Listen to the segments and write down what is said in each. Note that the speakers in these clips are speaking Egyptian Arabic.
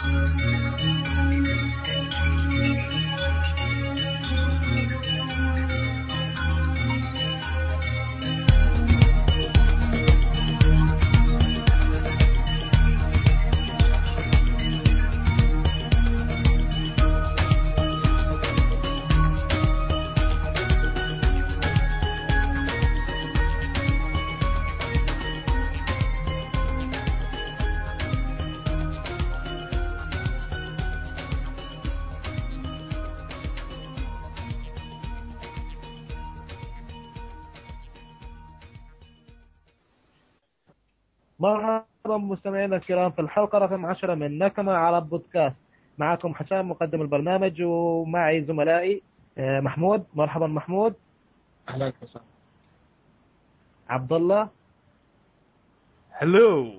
مرحبا مستمعينا الكرام في الحلقة رقم 10 من نكمة على البودكاست معكم حسام مقدم البرنامج ومعي زملائي آه، محمود مرحبا محمود اهلا حسام عبد الله هلو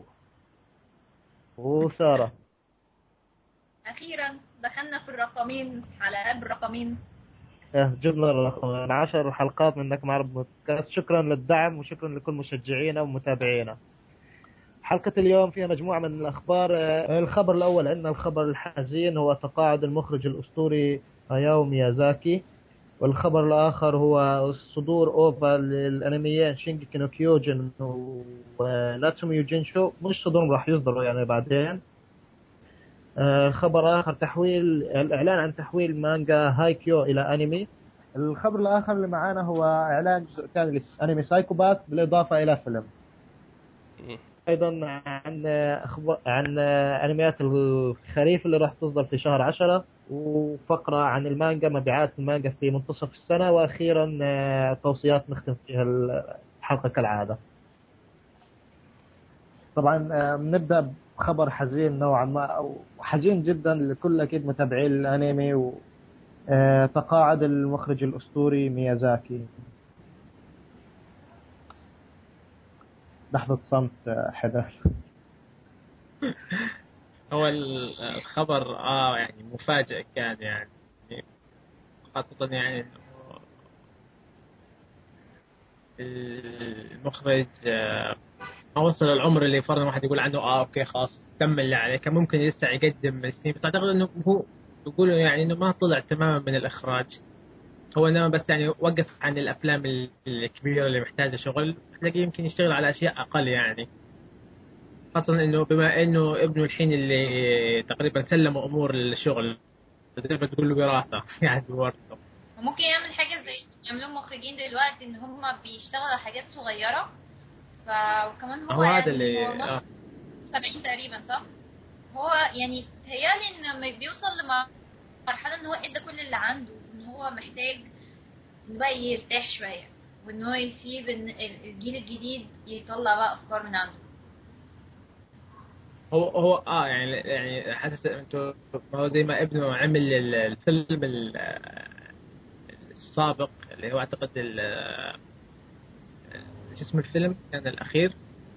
وسارة اخيرا دخلنا في الرقمين حلقات بالرقمين آه، جبنا الرقم 10 حلقات من نكمة على البودكاست شكرا للدعم وشكرا لكل مشجعينا ومتابعينا حلقة اليوم فيها مجموعة من الأخبار آه، الخبر الأول عندنا الخبر الحزين هو تقاعد المخرج الأسطوري هاياو ميازاكي والخبر الآخر هو صدور أوفا للأنميين شينجيكي نو كيوجن وناتسومي يوجينشو مش صدورهم راح يصدروا يعني بعدين آه، خبر آخر تحويل الإعلان عن تحويل مانجا هايكيو إلى أنمي الخبر الآخر اللي معانا هو إعلان جزء ثاني لأنمي سايكوباث بالإضافة إلى فيلم ايضا عن اخبار عن انميات الخريف اللي راح تصدر في شهر عشرة وفقرة عن المانجا مبيعات المانجا في منتصف السنة واخيرا آه، توصيات نختم فيها الحلقة كالعادة طبعا آه، بنبدا بخبر حزين نوعا ما او حزين جدا لكل اكيد متابعي الانمي و آه، تقاعد المخرج الاسطوري ميازاكي لحظة صمت آه، حدث هو ال- الخبر اه يعني مفاجئ كان يعني خاصة يعني انه المخرج آه، ما وصل العمر اللي فرضا واحد يقول عنه اه اوكي خلاص تم اللي عليه كان ممكن لسه يقدم السنين بس اعتقد انه هو يقولوا يعني انه ما طلع تماما من الاخراج هو انما بس يعني وقف عن الافلام ال- الكبيره اللي محتاجه شغل تلاقيه يمكن يشتغل على اشياء اقل يعني خاصة انه بما انه ابنه الحين اللي تقريبا سلم امور الشغل زي ما تقول له وراثة يعني ورثه وممكن يعمل حاجة زي يعملوا مخرجين دلوقتي ان هم بيشتغلوا على حاجات صغيرة ف... وكمان هو, هو يعني هذا اللي هو آه. 70 تقريبا صح؟ هو يعني تهيألي ان لما بيوصل لمرحلة ان هو ادى كل اللي عنده ان هو محتاج انه بقى يرتاح شوية وان هو يسيب ان ال- الجيل الجديد يطلع بقى افكار من عنده هو هو اه يعني يعني حاسس انتوا ما هو زي ما ابنه عمل ال- الفيلم ال- السابق اللي هو اعتقد ال- شو اسم الفيلم كان الاخير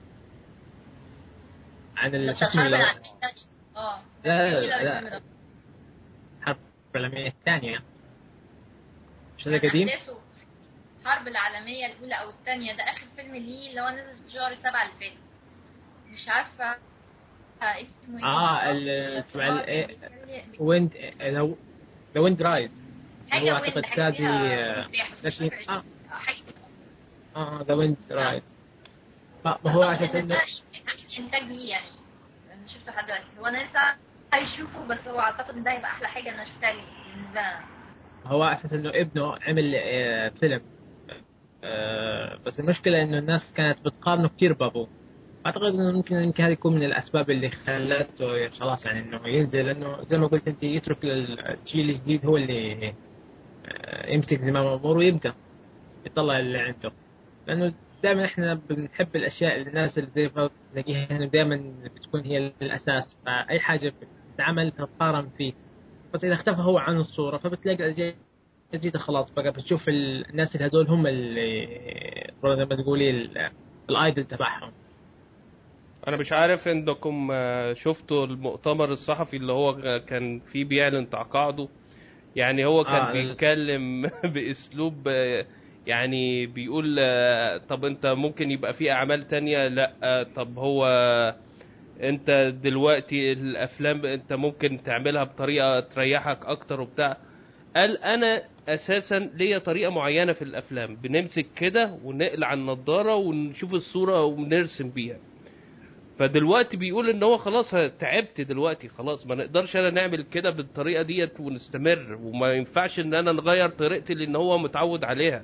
عن ال- شو اسمه الحرب ال- العالمية التانية. اه لا، جميل أوي لا. الفيلم ده. الحرب العالمية الثانية مش هذا كان قديم؟ أحداثه الحرب العالمية الأولى أو الثانية ده آخر فيلم ليه اللي هو نزل في شهر سبعة اللي فات مش عارفة اسمه ايه اه بالظبط، ال- بس تبع هو ال- إيه، بيتكلم- ويند ذا ويند رايز حاجة هو ويند، اعتقد حاجة كادي فيها آه، رياح، بس مش نشي فاكرة اه اسمه. حاجة كده. اه ذا ويند رايز ما ما هو أعتقد اساس إن ده انه إنتاج ليه يعني أنا شفته لحد دلوقتي هو أنا لسه عايز أشوفه بس هو أعتقد إن ده هيبقى أحلى حاجة أنا شفتها ليه بالنسبة لي أنا. هو اساس انه ابنه عمل آه، فيلم آه، بس المشكلة انه الناس كانت بتقارنه كثير بابوه اعتقد انه ممكن يمكن هذه يكون من الاسباب اللي خلته خلاص يعني انه ينزل لانه زي ما قلت انت يترك للجيل الجديد هو اللي آه، يمسك زمام الامور ويبدا يطلع اللي عنده لانه دائما احنا بنحب الاشياء اللي الناس اللي زي ما تلاقيها انه دائما بتكون هي الاساس فاي حاجه بتتعمل تتقارن فيه بس اذا اختفى هو عن الصوره فبتلاقي الأجيال الجديده خلاص بقى بتشوف ال- الناس اللي هذول هم اللي زي ما تقولي ال- الايدل تبعهم انا مش عارف انكم آه، شفتوا المؤتمر الصحفي اللي هو غ- كان فيه بيعلن تقاعده يعني هو كان آه، ال- بيتكلم باسلوب آه، يعني بيقول آه، طب انت ممكن يبقى في اعمال تانية لا آه، طب هو انت دلوقتي الافلام انت ممكن تعملها بطريقه تريحك اكتر وبتاع قال انا اساسا ليا طريقه معينه في الافلام بنمسك كده ونقلع النضاره ونشوف الصوره ونرسم بيها فدلوقتي بيقول ان هو خلاص تعبت دلوقتي خلاص ما نقدرش انا نعمل كده بالطريقه ديت ونستمر وما ينفعش ان انا نغير طريقتي لان هو متعود عليها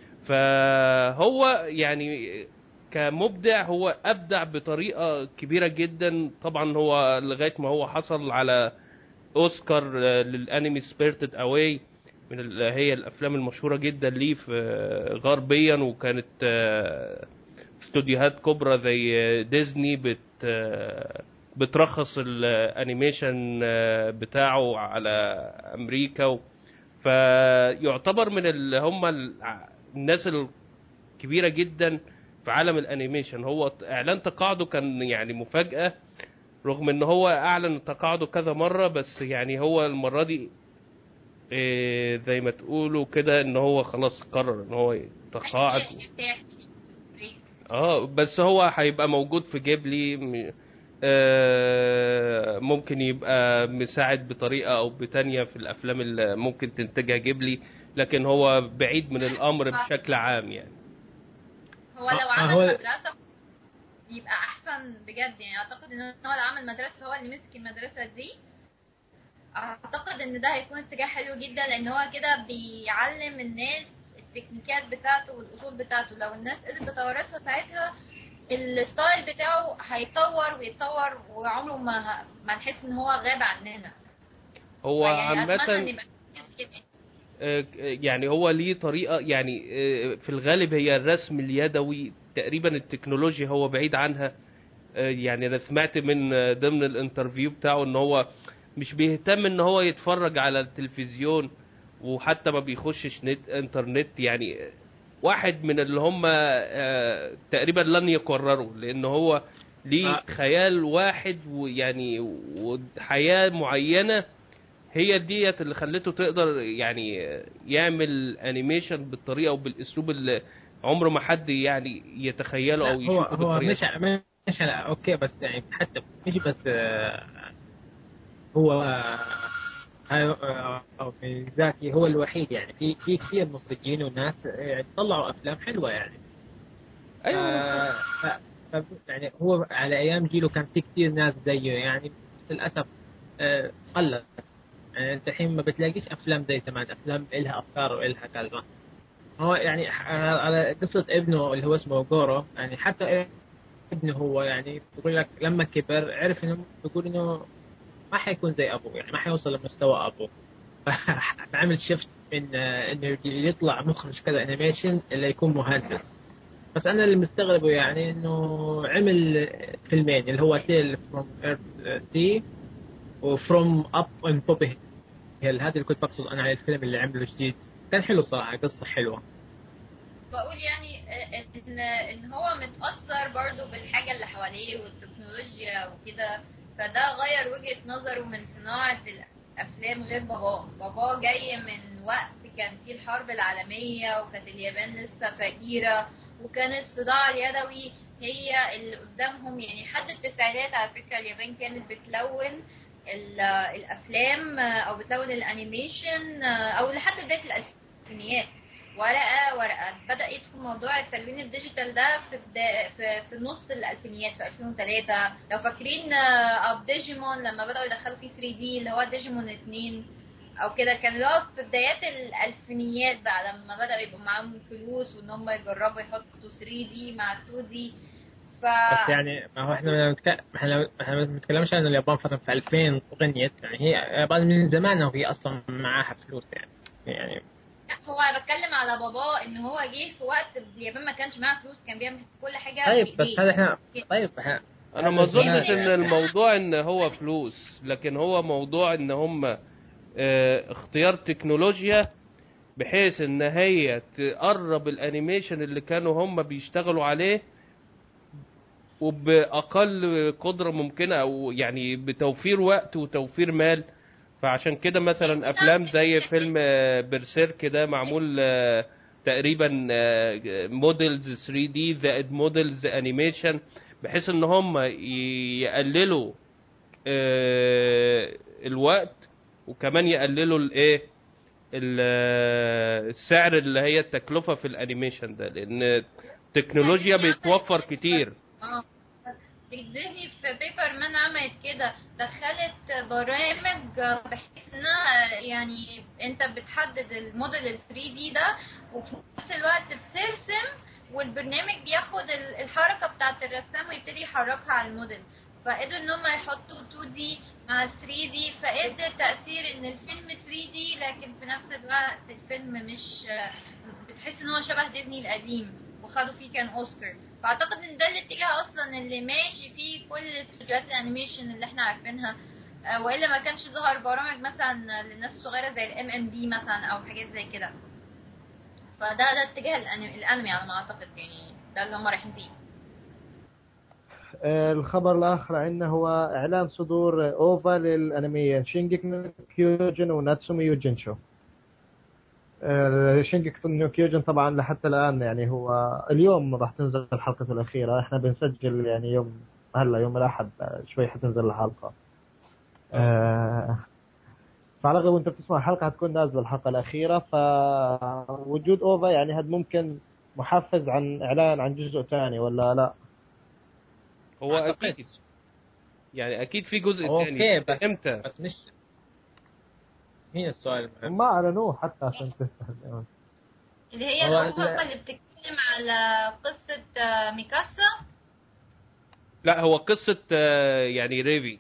فهو يعني كمبدع هو ابدع بطريقه كبيره جدا طبعا هو لغايه ما هو حصل على اوسكار آه، للانمي سبيرتد اواي من ال- هي الافلام المشهوره جدا ليه في آه، غربيا وكانت آه، استوديوهات كبرى زي آه، ديزني بت آه، بترخص الانيميشن آه، بتاعه على امريكا و- فيعتبر من اللي هم الع- الناس الكبيره جدا في عالم الانيميشن هو ت- اعلان تقاعده كان يعني مفاجاه رغم ان هو اعلن تقاعده كذا مره بس يعني هو المره دي إيه زي ما تقولوا كده ان هو خلاص قرر ان هو يتقاعد يرتاح بريك. اه بس هو هيبقى موجود في جيبلي م- آه، ممكن يبقى مساعد بطريقه او بتانية في الافلام اللي ممكن تنتجها جيبلي لكن هو بعيد من الامر بشكل عام يعني هو لو آه، عمل هو- مدرسة يبقى أحسن بجد يعني أعتقد إن هو لو عمل مدرسة هو اللي مسك المدرسة دي أعتقد إن ده هيكون اتجاه حلو جدا لأن هو كده بيعلم الناس التكنيكات بتاعته والأصول بتاعته لو الناس قدرت تتوارثها ساعتها الستايل بتاعه هيتطور ويتطور وعمره ما ما نحس إن هو غاب عننا هو يعني أتمنى إن عامه يبقى كده آه، يعني هو ليه طريقة يعني آه، في الغالب هي الرسم اليدوي تقريبا التكنولوجيا هو بعيد عنها آه، يعني انا سمعت من آه، ضمن الانترفيو بتاعه ان هو مش بيهتم ان هو يتفرج على التلفزيون وحتى ما بيخشش نت انترنت يعني واحد من اللي هم آه، تقريبا لن يكرروا لان هو ليه آه. خيال واحد ويعني وحياة معينة هي ديت اللي خلته تقدر يعني يعمل انيميشن بالطريقه وبالاسلوب اللي عمره ما حد يعني يتخيله او لا، هو يشوفه هو بالطريقه مش مش على اوكي بس يعني حتى مش بس آه، هو آه، آه، او في ذاتي هو الوحيد يعني في في كثير مخرجين وناس يعني طلعوا افلام حلوه يعني ايوه آه، ف- ف- يعني هو على ايام جيله كان في كثير ناس زيه يعني بس للاسف آه، قلت يعني انت الحين ما بتلاقيش افلام زي زمان افلام الها افكار والها كلمه هو يعني ح- على قصه ابنه اللي هو اسمه جورو يعني حتى ابنه هو يعني بيقول لك لما كبر عرف انه بيقول انه ما حيكون زي ابوه يعني ما حيوصل لمستوى ابوه فعمل شفت من آه، انه يطلع مخرج كذا انيميشن اللي يكون مهندس بس انا اللي مستغربه يعني انه عمل فيلمين اللي هو تيل فروم ايرث سي وفروم اب ان بوبي هيل هذا اللي كنت بقصد انا على الفيلم اللي عمله جديد كان حلو صراحه قصه حلوه بقول يعني ان ان هو متاثر برضو بالحاجه اللي حواليه والتكنولوجيا وكده فده غير وجهه نظره من صناعه الافلام غير باباه باباه جاي من وقت كان فيه الحرب العالميه وكانت اليابان لسه فقيره وكان الصناعه اليدوي هي اللي قدامهم يعني لحد التسعينات على فكره اليابان كانت بتلون ال- الافلام او بتلون الانيميشن او لحد بدايه الالفينيات ورقه ورقه بدا يدخل موضوع التلوين الديجيتال ده في بدا في, في نص الالفينيات في 2003 لو فاكرين آه، اب ديجيمون لما بداوا يدخلوا فيه 3 دي اللي هو ديجيمون 2 او كده كان اللي هو في بدايات الالفينيات بقى لما بداوا يبقوا معاهم فلوس وان هم يجربوا يحطوا 3 دي مع 2 دي ف بس يعني ما هو احنا بنتكلم احنا احنا ما بنتكلمش عن اليابان فتره في 2000 غنيت يعني هي اليابان من زمان وهي اصلا معاها فلوس يعني يعني لا، هو انا بتكلم على باباه ان هو جه في وقت اليابان ما كانش معاه فلوس كان بيعمل كل حاجه طيب بس بإيديه. هذا احنا طيب احنا انا ما اظنش يعني- ان الموضوع ان هو فلوس لكن هو موضوع ان هم آه، اختيار تكنولوجيا بحيث ان هي تقرب الانيميشن اللي كانوا هم بيشتغلوا عليه وباقل قدره ممكنه او يعني بتوفير وقت وتوفير مال فعشان كده مثلا افلام زي فيلم آه، برسيرك ده معمول آه، تقريبا موديلز 3 دي زائد موديلز انيميشن بحيث ان هم ي- يقللوا آه، الوقت وكمان يقللوا الايه ال- السعر اللي هي التكلفه في الانيميشن ده لان التكنولوجيا بيتوفر كتير اه ديزني في بيبر مان عملت كده دخلت برامج بحيث انها يعني انت بتحدد الموديل ال 3 دي ده وفي نفس الوقت بترسم والبرنامج بياخد ال- الحركه بتاعت الرسام ويبتدي يحركها على الموديل فقدروا ان هم يحطوا 2 دي مع 3 دي فادى تاثير ان الفيلم 3 دي لكن في نفس الوقت الفيلم مش بتحس ان هو شبه ديزني القديم وخدوا فيه كان اوسكار فاعتقد ان ده الاتجاه اصلا اللي ماشي فيه كل استوديوهات الانيميشن اللي احنا عارفينها آه، والا ما كانش ظهر برامج مثلا للناس الصغيره زي الام ام دي مثلا او حاجات زي كده فده ده اتجاه الأنمي, الانمي على ما اعتقد يعني ده اللي هم رايحين فيه آه، الخبر الآخر عندنا هو إعلان صدور أوفا للأنميين شينجيك نو كيوجن وناتسومي يوجنشو آه، شينجيك نو كيوجن طبعا لحتى الآن يعني هو اليوم راح تنزل الحلقة الأخيرة احنا بنسجل يعني يوم هلا يوم الأحد آه، شوي حتنزل الحلقة آه، فعلى الأغلب وأنت بتسمع الحلقة هتكون نازلة الحلقة الأخيرة فوجود أوفا يعني هذا ممكن محفز عن إعلان عن جزء ثاني ولا لا؟ هو أعتقد. اكيد يعني اكيد في جزء هو تاني في بس امتى بس مش هي السؤال المهم ما اعلنوه حتى عشان تستهزئون اللي هي هو الأوفا اللي بتتكلم على قصه آه، ميكاسا لا هو قصه آه، يعني ريفي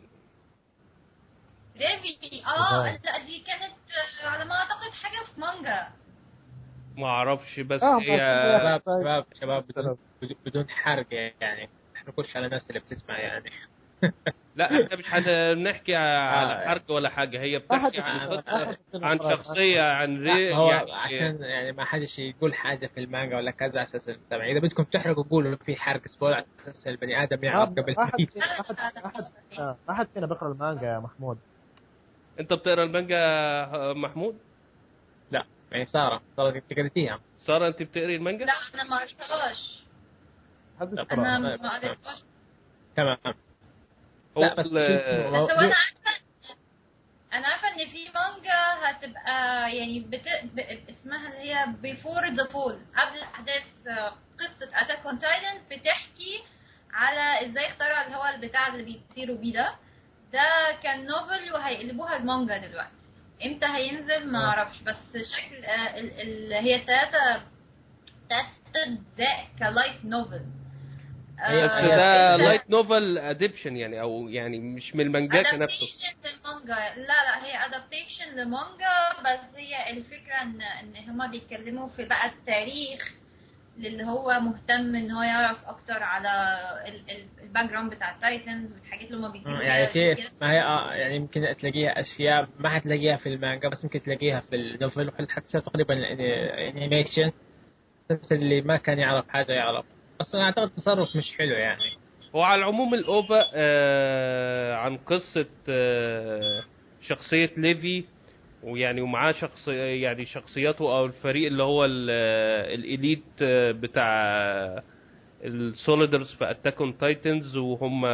ديفي اه واو. لا دي كانت آه، على ما اعتقد حاجه في مانجا ما اعرفش بس آه، هي ما- شباب شباب شباب بدون بدون حرق يعني احنا نخش على الناس اللي بتسمع يعني لا احنا مش هنحكي على آه. حرق ولا حاجه هي أحد بتحكي عن السينما- قصه أحد السينما عن خلاص. شخصيه عن ري لا هو يعني عشان يعني ما حدش يقول حاجه في المانجا ولا كذا على اساس المستمع اذا بدكم تحرقوا قولوا في حرق سبويلر على اساس البني ادم يعرف ما قبل ما ما حد يسمع. ما حد ما حد آه، ما حد فينا بيقرا المانجا يا محمود انت بتقرا المانجا آه، محمود لا يعني ساره ساره انت قريتيها ساره انت بتقري المانجا لا انا ما قريتهاش حد لا، يقرأ. انا طبعاً. ما قريتهاش تمام هو لا بس ال- في- بس هو انا عارفه انا عارفه ان في مانجا هتبقى يعني بت... ب... اسمها اللي هي بيفور ذا فول قبل احداث آه، قصه اتاك اون تايتنز بتحكي على ازاي اخترع اللي هو البتاع اللي بيطيروا بيه ده ده كان نوفل وهيقلبوها المانجا دلوقتي امتى هينزل ما آه. اعرفش بس شكل آه، ال... ال... هي التلاته تلات اجزاء كلايت نوفل هي- بس هي- ده هي- لايت نوفل اديبشن يعني او يعني مش من المانجاكا نفسه adaptation للمانجا لا لا هي adaptation لمانجا بس هي الفكرة ان ان هما بيتكلموا في بقى التاريخ للي هو مهتم ان هو يعرف اكتر على الباك جراوند بتاع التايتنز والحاجات اللي هما بيجيبوا يعني فيها كيف ما هي آه يعني يمكن تلاقيها اشياء ما حتلاقيها في المانجا بس يمكن تلاقيها في النوفل حتى تقريبا الانيميشن بس اللي ما كان يعرف حاجه يعرف بس انا اعتقد تصرف مش حلو يعني وعلى العموم الاوفا آه عن قصه آه شخصيه ليفي ويعني ومعاه شخص يعني شخصياته او الفريق اللي هو ال- آه، الاليت آه، بتاع السوليدرز في اتاك اون تايتنز وهم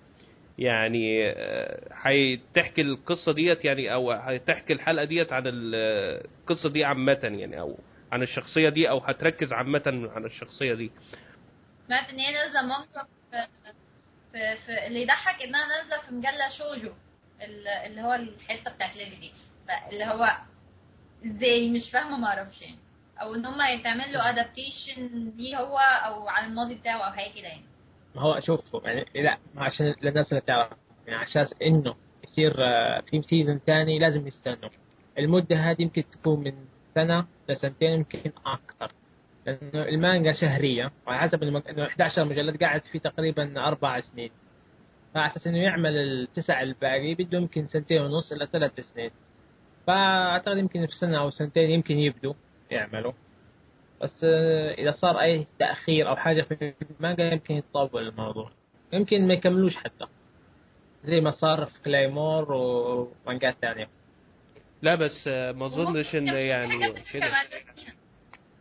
يعني آه، هتحكي القصه ديت يعني او هتحكي الحلقه ديت عن ال- القصه دي عامه يعني او عن الشخصيه دي او هتركز عامه عن الشخصيه دي سمعت ان هي نازله مانجا في, في, في اللي يضحك انها نازله في مجله شوجو ال- اللي هو الحته بتاعت ليفي دي اللي هو ازاي مش فاهمه ما اعرفش يعني او ان هم يتعمل له ادابتيشن ليه هو او على الماضي بتاعه او حاجه كده يعني ما هو شوفوا يعني لا ما عشان للناس اللي تعرف يعني على اساس انه يصير آه، في سيزون ثاني لازم يستنوا المده هذه يمكن تكون من سنه لسنتين يمكن اكثر لانه المانجا شهريه وعلى حسب المج... انه 11 مجلد قاعد فيه تقريبا اربع سنين فعلى اساس انه يعمل التسع الباقي بده يمكن سنتين ونص الى ثلاث سنين فاعتقد يمكن في سنه او سنتين يمكن يبدوا يعملوا بس آه، اذا صار اي تاخير او حاجه في المانجا يمكن يتطول الموضوع يمكن ما يكملوش حتى زي ما صار في كلايمور ومانجات ثانيه لا بس آه، ما اظنش ان وممكن يعني حاجة بتبقى كده معدودة فيها.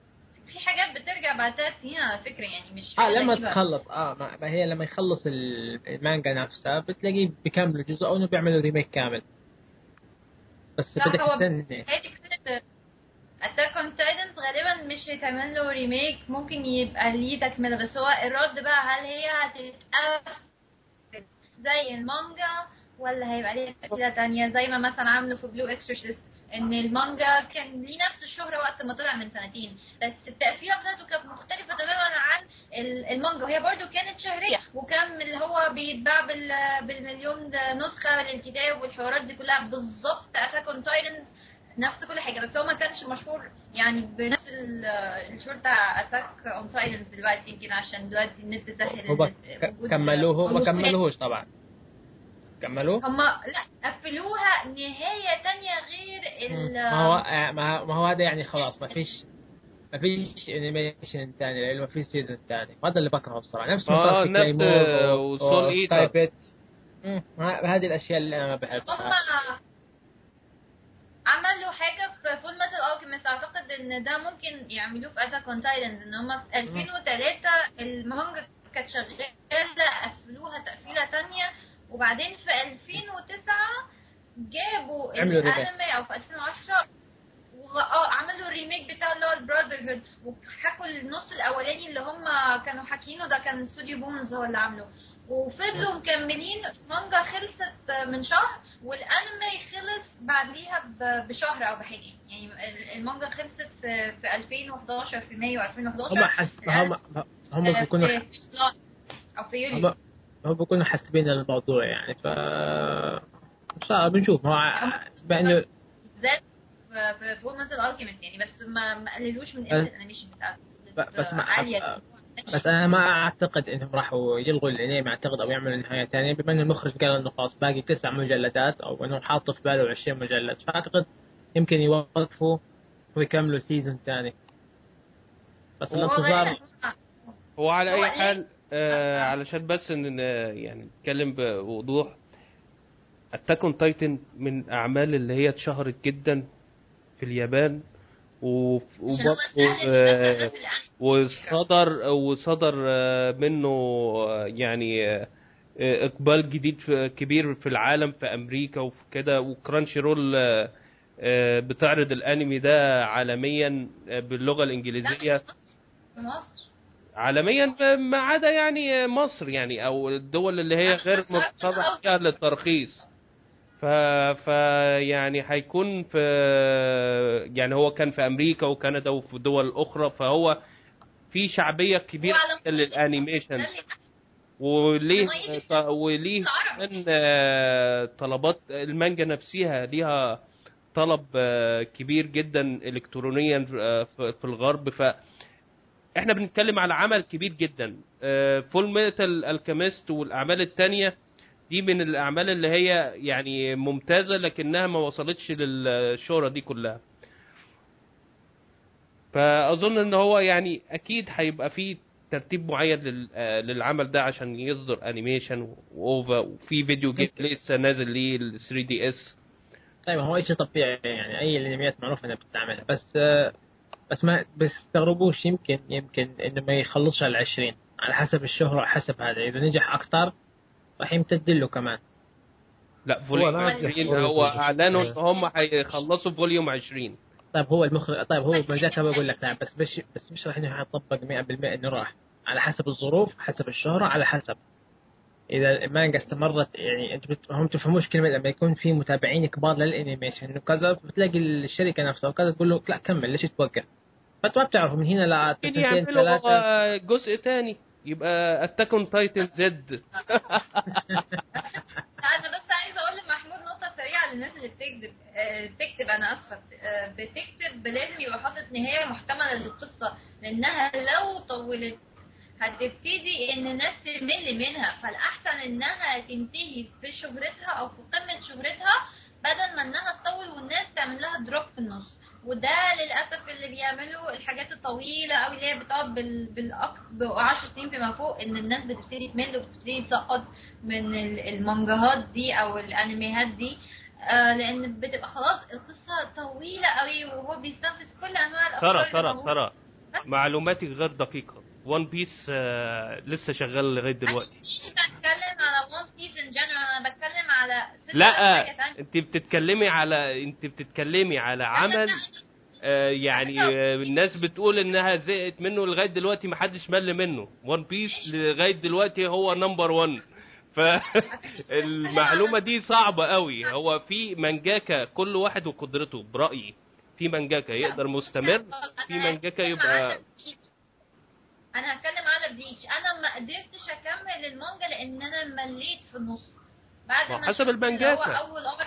في حاجات بترجع بعد ثلاث سنين على فكره يعني مش اه حاجة لما غريبة. تخلص اه ما ما هي لما يخلص ال- المانجا نفسها بتلاقيه بيكملوا جزء او انه بيعملوا ريميك كامل بس لا، بدك هو تستنى هي فكرة اتاك اون تايتنز غالبا مش هيتعمل له ريميك ممكن يبقى ليه تكمله بس هو الرد بقى هل هي هتتقفل زي المانجا ولا هيبقى ليها تكمله تانية زي ما مثلا عملوا في بلو اكسورسيست ان المانجا كان ليه نفس الشهرة وقت ما طلع من سنتين بس التقفيله بتاعته كانت مختلفة تماما عن ال- المانجا وهي برضو كانت شهرية وكان اللي هو بيتباع بال- بالمليون ده نسخة للكتاب والحوارات دي كلها بالظبط اتاك اون تايتنز نفس كل حاجة بس هو ما كانش مشهور يعني بنفس ال- الشهور بتاع اتاك اون تايتنز دلوقتي يمكن عشان دلوقتي النت سهل هو إن ك- وجود كملوه ما وجود- كملوهوش طبعا كملوه هما لا قفلوها نهاية تانية غير ال ما هو آه، ما هو- ما هو هذا يعني خلاص ما فيش ما فيش انيميشن ثاني لانه ما في سيزون ثاني هذا اللي بكرهه بصراحه نفس ما آه، صار في نفس، كليمور آه، و- وسول وسكاي إيتر. بيت. مم، ه- هذه الاشياء اللي انا ما بحبها هما عملوا حاجة في فول ميتال الكيميست اعتقد ان ده ممكن يعملوه في اتاك اون تايتنز ان هما في 2003 المانجا كانت شغالة قفلوها تقفيلة تانية وبعدين في 2009 جابوا عملوا ريميك. الانمي او في 2010 و- اه عملوا الريميك بتاع اللي هو البراذر هود وحكوا النص الاولاني اللي هم كانوا حاكينه ده كان استوديو بونز هو اللي عامله وفضلوا مكملين المانجا خلصت من شهر والانمي خلص بعديها ب- بشهر او بحاجه يعني ال- المانجا خلصت في في 2011 في مايو 2011 هم حس هم هم بيكونوا في في- او في يوليو هم هم بيكونوا حاسبين الموضوع يعني ف ان شاء الله بنشوف هو ع- بانه بالذات في في فول ميتال الكيميست يعني بس ما ما قللوش من قيمه الانيميشن بتاعته ب- بس ما- عاليه بس انا ما اعتقد انهم راحوا يلغوا الانمي اعتقد او يعملوا نهايه ثانيه بما ان المخرج قال انه خلاص باقي تسع مجلدات او انه حاط في باله 20 مجلد فاعتقد يمكن يوقفوا ويكملوا سيزون ثاني بس هو الانتظار غالباً هو على هو اي ليه؟ حال آه علشان بس ان يعني نتكلم بوضوح اتاك اون تايتن من الاعمال اللي هي اتشهرت جدا في اليابان و- عشان هو وبرضه سهل آه، يدخل الأنمي. وصدر وصدر آه، منه آه، يعني آه، آه، اقبال جديد في كبير في العالم في امريكا وفي كده وكرانشي رول آه، آه، بتعرض الانمي ده عالميا آه، باللغه لا، الانجليزيه في مصر عالميا ما عدا يعني مصر يعني او الدول اللي هي غير مرتبطه فيها للترخيص ف ف يعني هيكون في يعني هو كان في امريكا وكندا وفي دول اخرى فهو في شعبيه كبيره وعلى جدا للانيميشن ده اللي- وليه ما يجي- ط- وليه العربي. كمان آه، طلبات المانجا نفسها ليها طلب آه، كبير جدا الكترونيا آه، في في الغرب ف احنا بنتكلم على عمل كبير جدا فول ميتال الكيميست والاعمال التانية دي من الاعمال اللي هي يعني ممتازه لكنها ما وصلتش للشهره دي كلها فاظن ان هو يعني اكيد هيبقى فيه ترتيب معين لل- آه، للعمل ده عشان يصدر انيميشن واوفا وفي فيديو جيم لسه نازل ليه ال 3 دي اس طيب هو شيء طبيعي يعني اي الانميات معروف انها بتعملها بس آه، بس ما بس تستغربوش يمكن يمكن انه ما يخلصش على 20 على حسب الشهرة حسب هذا اذا نجح اكثر راح يمتد له كمان لا هو فوليوم لا 20 هو هو يخلص. اعلنوا ان هم هيخلصوا فوليوم 20 طيب هو المخرج طيب هو ما ذاك بقول لك نعم بس مش بس مش راح انه حيطبق 100% انه راح على حسب الظروف حسب الشهرة على حسب اذا المانجا استمرت يعني انتم بت- هم تفهموش كلمه لما يكون في متابعين كبار للانيميشن انه كذا بتلاقي الشركه نفسها وكذا تقول له لا كمل ليش توقف فانتوا ما بتعرفوا من هنا ل ممكن سنتين يعملوا ثلاثه آه، جزء تاني يبقى اتاك اون تايتن زد انا بس عايزه اقول لمحمود نقطه سريعه للناس اللي بتكذب آه، تكتب انا اسفه آه، بتكتب لازم يبقى حاطط نهايه محتمله للقصه لانها لو طولت هتبتدي ان الناس تمل منها فالاحسن انها تنتهي في شهرتها او في قمه شهرتها بدل ما انها تطول والناس تعمل لها دروب في النص وده للاسف اللي بيعملوا الحاجات الطويله قوي اللي هي بتقعد بال بالأك... ب 10 سنين فيما فوق ان الناس بتبتدي تمل وبتبتدي تسقط من ال- المانجاهات دي او الانميات دي آه لان بتبقى خلاص القصه طويله قوي وهو بيستنفذ كل انواع الافكار سارة اللي سارة موجودة. سارة معلوماتي غير دقيقه وان بيس آه لسه شغال لغايه دلوقتي مش بتكلم على ون بيس ان جنرال انا بتكلم على ست لا حاجة تانية. انت بتتكلمي على انت بتتكلمي على عمل آه يعني آه الناس بتقول انها زهقت منه لغايه دلوقتي ما حدش مل منه وان بيس لغايه دلوقتي هو نمبر 1 فالمعلومه دي صعبه قوي هو في منجاكا كل واحد وقدرته برايي في منجاكا يقدر مستمر في منجاكا يبقى انا هتكلم على بليتش انا ما قدرتش اكمل المانجا لان انا مليت في النص بعد ما ما حسب شفت اللي المانجاكا. هو اول أمر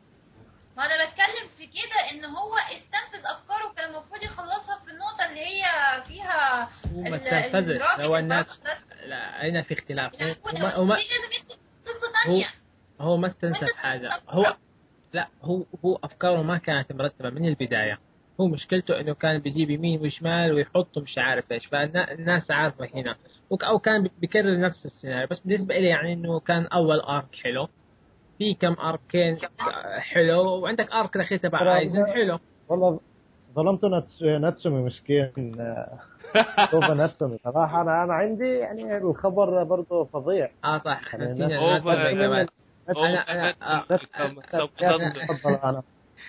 ما انا بتكلم في كده ان هو استنفذ افكاره كان المفروض يخلصها في النقطه اللي هي فيها هو ما ال- استنفذش الراجل هو الناس الراجل- لا هنا في اختلاف هو, لا، هو, ما ليه لازم يكتب قصه ثانيه هو ما استنسف حاجة هو لا هو هو أفكاره ما كانت مرتبة من البداية هو مشكلته إنه كان بيجيب يمين وشمال ويحط مش عارف إيش فالناس عارفة هنا وك- أو كان بيكرر نفس السيناريو بس بالنسبة لي يعني إنه كان أول أرك حلو في كم أركين حلو وعندك أرك الأخير تبع ترى ايزن حلو والله ظلمت ناتس- ناتسومي مسكين آه، توفا ناتسومي صراحه انا انا عندي يعني الخبر برضه فظيع اه صح يعني نسينا أوفر. نسينا كمان. أنا أنا آه، سوف تنضج. تفضل انا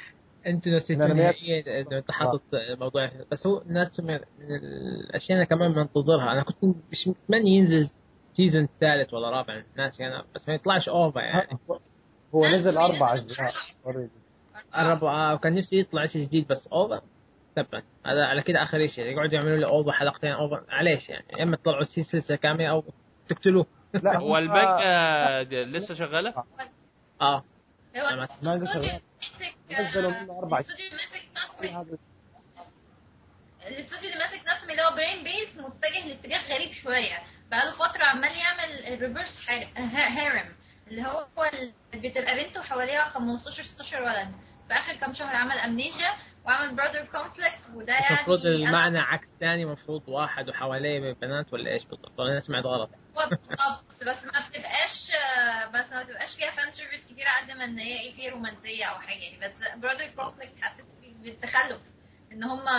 انتوا نسيتوا الأنميات- نهائيا انه انت حاطط موضوع بس هو ناتسومي من الاشياء اللي كمان منتظرها انا كنت مش متمني ينزل سيزون ثالث ولا رابع ناسي انا بس ما يطلعش اوفا يعني هو نزل اربع اجزاء اوريدي الرابعة وكان نفسي يطلع شيء جديد بس اوفا تبا هذا على كده اخر شيء يقعدوا يعملوا لي اوفا حلقتين اوفا معليش يعني يا اما تطلعوا سلسله كامله او تقتلوه لا هو المانجا لسه شغاله اه هو أنا ما الاستوديو قصر- مسك- نزلوا منه أربع الاستوديو اللي ماسك نفسه هذا الاستوديو اللي ماسك نفسه اللي هو برين بيس متجه لاتجاه غريب شويه بقاله فتره عمال يعمل الريفرس هارم اللي هو اللي بتبقى بنته حواليها 15 16 ولد في اخر كام شهر عمل امنيجيا وعمل برادر كونفليكت وده يعني المفروض أنا- المعنى عكس ثاني المفروض واحد وحواليه بنات ولا ايش بالضبط ولا انا سمعت غلط هو بالظبط بس ما بتبقاش بس ما بتبقاش فيها فان سيرفيس كتير قد ما ان هي ايه فيها رومانسيه او حاجه يعني بس برادر كونفليكت حسيت بالتخلف ان هم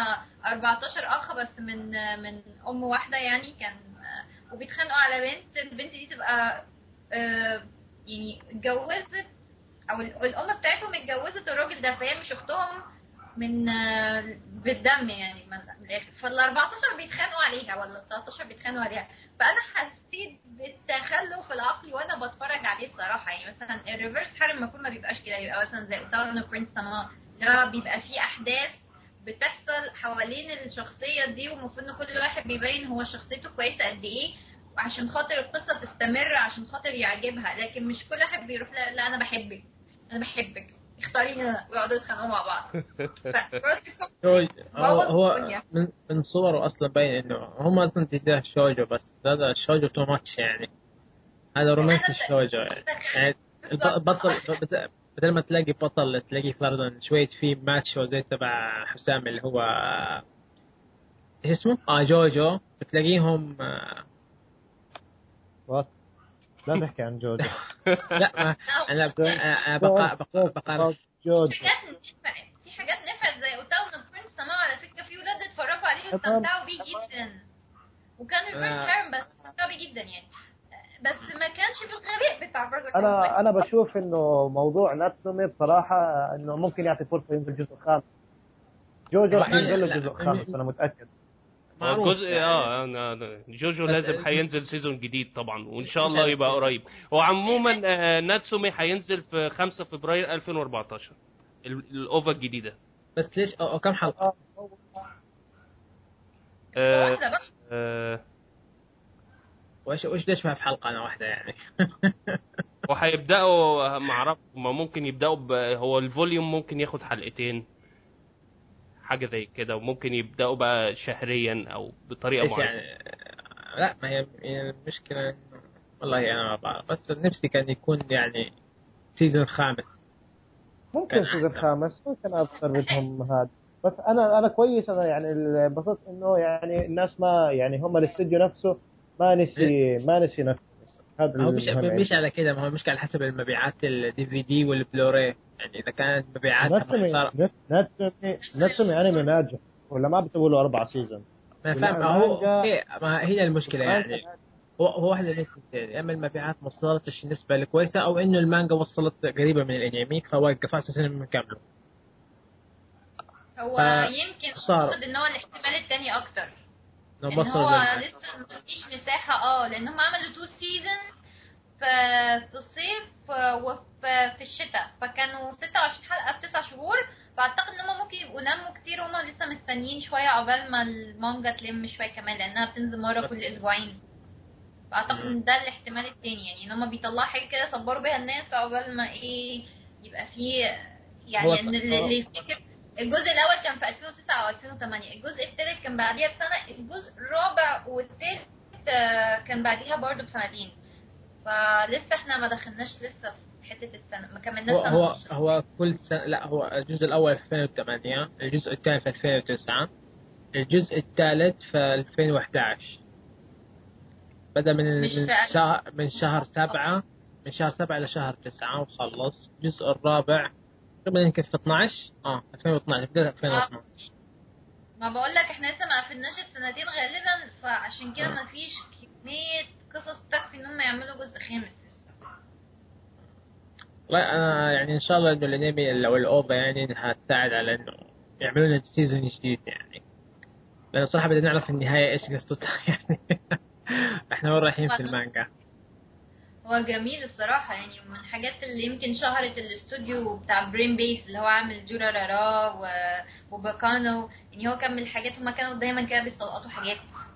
14 اخ بس من من ام واحده يعني كان وبيتخانقوا على بنت البنت دي تبقى آه، يعني اتجوزت او ال- الام بتاعتهم اتجوزت الراجل ده فهي مش اختهم من آه، بالدم يعني من من الاخر فال 14 بيتخانقوا عليها ولا 13 بيتخانقوا عليها فانا حسيت بالتخلف العقلي وانا بتفرج عليه الصراحه يعني مثلا الريفرس حرم المفروض ما بيبقاش كده يبقى مثلا زي اوتاونا برنس سما ده بيبقى فيه احداث بتحصل حوالين الشخصيه دي والمفروض ان كل واحد بيبين هو شخصيته كويسه قد ايه وعشان خاطر القصه تستمر عشان خاطر يعجبها لكن مش كل واحد بيروح لا, لا انا بحبك انا بحبك اختاريني انا ويقعدوا يتخانقوا مع بعض ف- هو هو, بوظ هو الدنيا. من, من صوره اصلا باين انه هم اصلا تجاه شوجو بس هذا الشوجو تو ماتش يعني هذا رومانسي الشوجو يعني, يعني الب- البطل بت- بدل ما تلاقي بطل تلاقي فرضا شوية في ماتشو زي تبع حسام اللي هو ايش اسمه؟ اه جوجو بتلاقيهم آه وات؟ لا تحكي عن جوجو لا ما انا انا بقى بقى بقى جوجو حاجات نفعت في حاجات نفعت زي اوتاونا برنس سما على فكره في ولاد اتفرجوا عليه تمام. واستمتعوا بيه جدا وكان ريفرس آه. تيرم بس استمتعوا بيه جدا يعني بس ما كانش بالغباء بتاع برضه انا انا بشوف انه موضوع ناتسومي بصراحه انه ممكن يعطي فرصه ينزل جزء خامس جوجو راح لا، ينزل له لا، جزء خامس انا متاكد معروف الجزء يعني. اه أنا- أنا- جوجو بس لازم ال- هينزل سيزون جديد طبعا وان شاء مش الله عارف يبقى إيه. قريب هو عموما آه، ناتسومي هينزل في 5 فبراير 2014 ال- الاوفا الجديده بس ليش أو, أو كم حلقة؟ آه، واحده بس آه، وإيش وإيش ليش ما في حلقة أنا واحدة يعني؟ وهيبداوا ما اعرف ما ممكن يبداوا ب... هو الفوليوم ممكن ياخد حلقتين حاجه زي كده وممكن يبداوا بقى شهريا او بطريقه ايش معينه يعني لا ما هي هي المشكلة إنه والله انا ما بعرف بس نفسي كان يكون يعني سيزون خامس ممكن كان سيزون أحسن. خامس ممكن اذكر بدهم هذا بس انا انا كويس انا يعني انبسطت انه يعني الناس ما يعني هم الاستوديو نفسه ما نسي ما نسي نفسه هذا هو مش المهم مش على كده ما هو مش على حسب المبيعات الدي في دي والبلوراي يعني اذا كانت مبيعاتها ناتسومي محترمة ناتسومي ناتسومي انمي ناجح ولا ما بتقولوا اربع سيزون ما فاهم هو والمانجا- إيه، ما هي المشكله يعني هو هو واحدة من الاثنين يا اما المبيعات ما وصلتش النسبة الكويسة او انه المانجا وصلت قريبة من الانمي فوقف على اساس انهم يكملوا هو ف- يمكن خسارة. اعتقد ان هو الاحتمال التاني اكتر انهم ان وصلوا هو لل- لسه مفيش مساحة اه لان هم عملوا تو سيزونز في في الصيف وفي في الشتاء فكانوا 26 حلقة في 9 شهور فاعتقد ان هم ممكن يبقوا ناموا كتير وهم لسه مستنيين شوية عقبال ما المانجا تلم شوية كمان لانها بتنزل مرة بس- كل اسبوعين فاعتقد ان ده الاحتمال التاني يعني ان هم بيطلعوا حاجة كده يصبروا بيها الناس عقبال ما ايه يبقى فيه هو يعني ان ط- اللي هو- اللي يفتكر الجزء الاول كان في 2009 او 2008 الجزء الثالث كان بعديها بسنه الجزء الرابع والثالث آه، كان بعديها برضه بسنتين فلسه احنا ما دخلناش لسه في حته السنه ما كملناش هو سنه هو ونص. هو كل سنة لا هو الجزء الأول في 2008 الجزء الثاني في 2009 الجزء الثالث في 2011 بدأ من مش من في- شهر من شهر سبعة من شهر سبعة إلى شهر تسعة وخلص الجزء الرابع تقريبا يمكن في 12 اه 2012 بدأ 2012 ما بقول لك احنا لسه ما قفلناش السنتين غالبا فعشان كده ما فيش كميه قصص تكفي ان هم يعملوا جزء خامس لسه والله انا يعني ان شاء الله انه الانمي او الاوفا يعني هتساعد على انه يعملوا لنا سيزون جديد يعني لان صراحه بدنا نعرف النهايه ايش قصتها يعني احنا وين رايحين في المانجا هو جميل الصراحة يعني من الحاجات اللي يمكن شهرت الاستوديو بتاع برين بيس اللي هو عامل جورا رارا و... وباكانو يعني هو كان من الحاجات هما كانوا دايما كده بيستلقطوا حاجات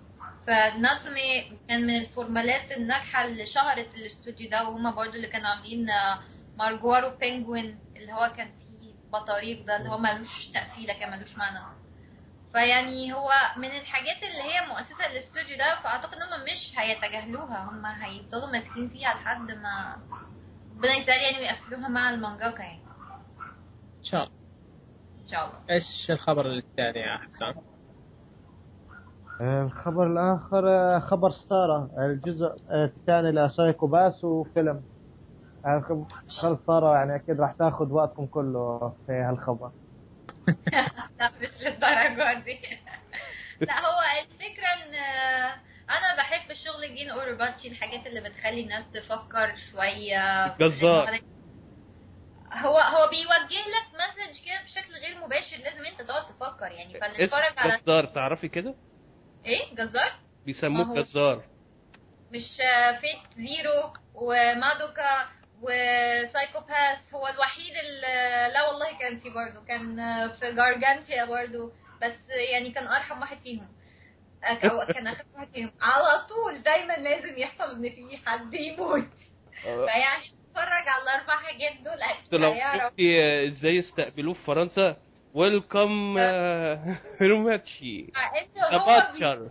فناتسومي كان من الفورمالات الناجحة اللي شهرت الاستوديو ده وهما برضو اللي كانوا عاملين آه، مارجوارو بينجوين اللي هو كان فيه بطاريق ده اللي هو ملوش تقفيلة كان ملوش معنى فيعني هو من الحاجات اللي هي مؤسسة للاستوديو ده فأعتقد إن هم مش هيتجاهلوها هم هيفضلوا ماسكين فيها لحد ما ربنا يسهل يعني ويقفلوها مع المانجاكا يعني ان شاء الله إن شاء الله ايش الخبر الثاني يا حسام؟ الخبر الآخر آه، خبر ستارة الجزء آه، الثاني لسايكو باس وفيلم آه، خب- خل ستارة يعني أكيد راح تاخذ وقتكم كله في هالخبر لا مش للدرجة دي لا هو الفكرة ان انا بحب الشغل جين اورباتشي الحاجات اللي بتخلي الناس تفكر شوية جزار. هو هو بيوجه لك مسج كده بشكل غير مباشر لازم انت تقعد تفكر يعني فنتفرج اسم على جزار تعرفي كده ايه جزار بيسموه أهو. جزار مش فيت زيرو ومادوكا وسايكوباث هو الوحيد اللي لا والله كان في برضه كان في جارجانتيا برضه بس يعني كان ارحم واحد فيهم او كان اخف واحد فيهم على طول دايما لازم يحصل ان في حد يموت فيعني اتفرج على الاربع حاجات دول انتوا اكيد لو هيعرف شفتي ازاي استقبلوه في فرنسا ويلكم روماتشي مع انه ذا هو بي- باتشر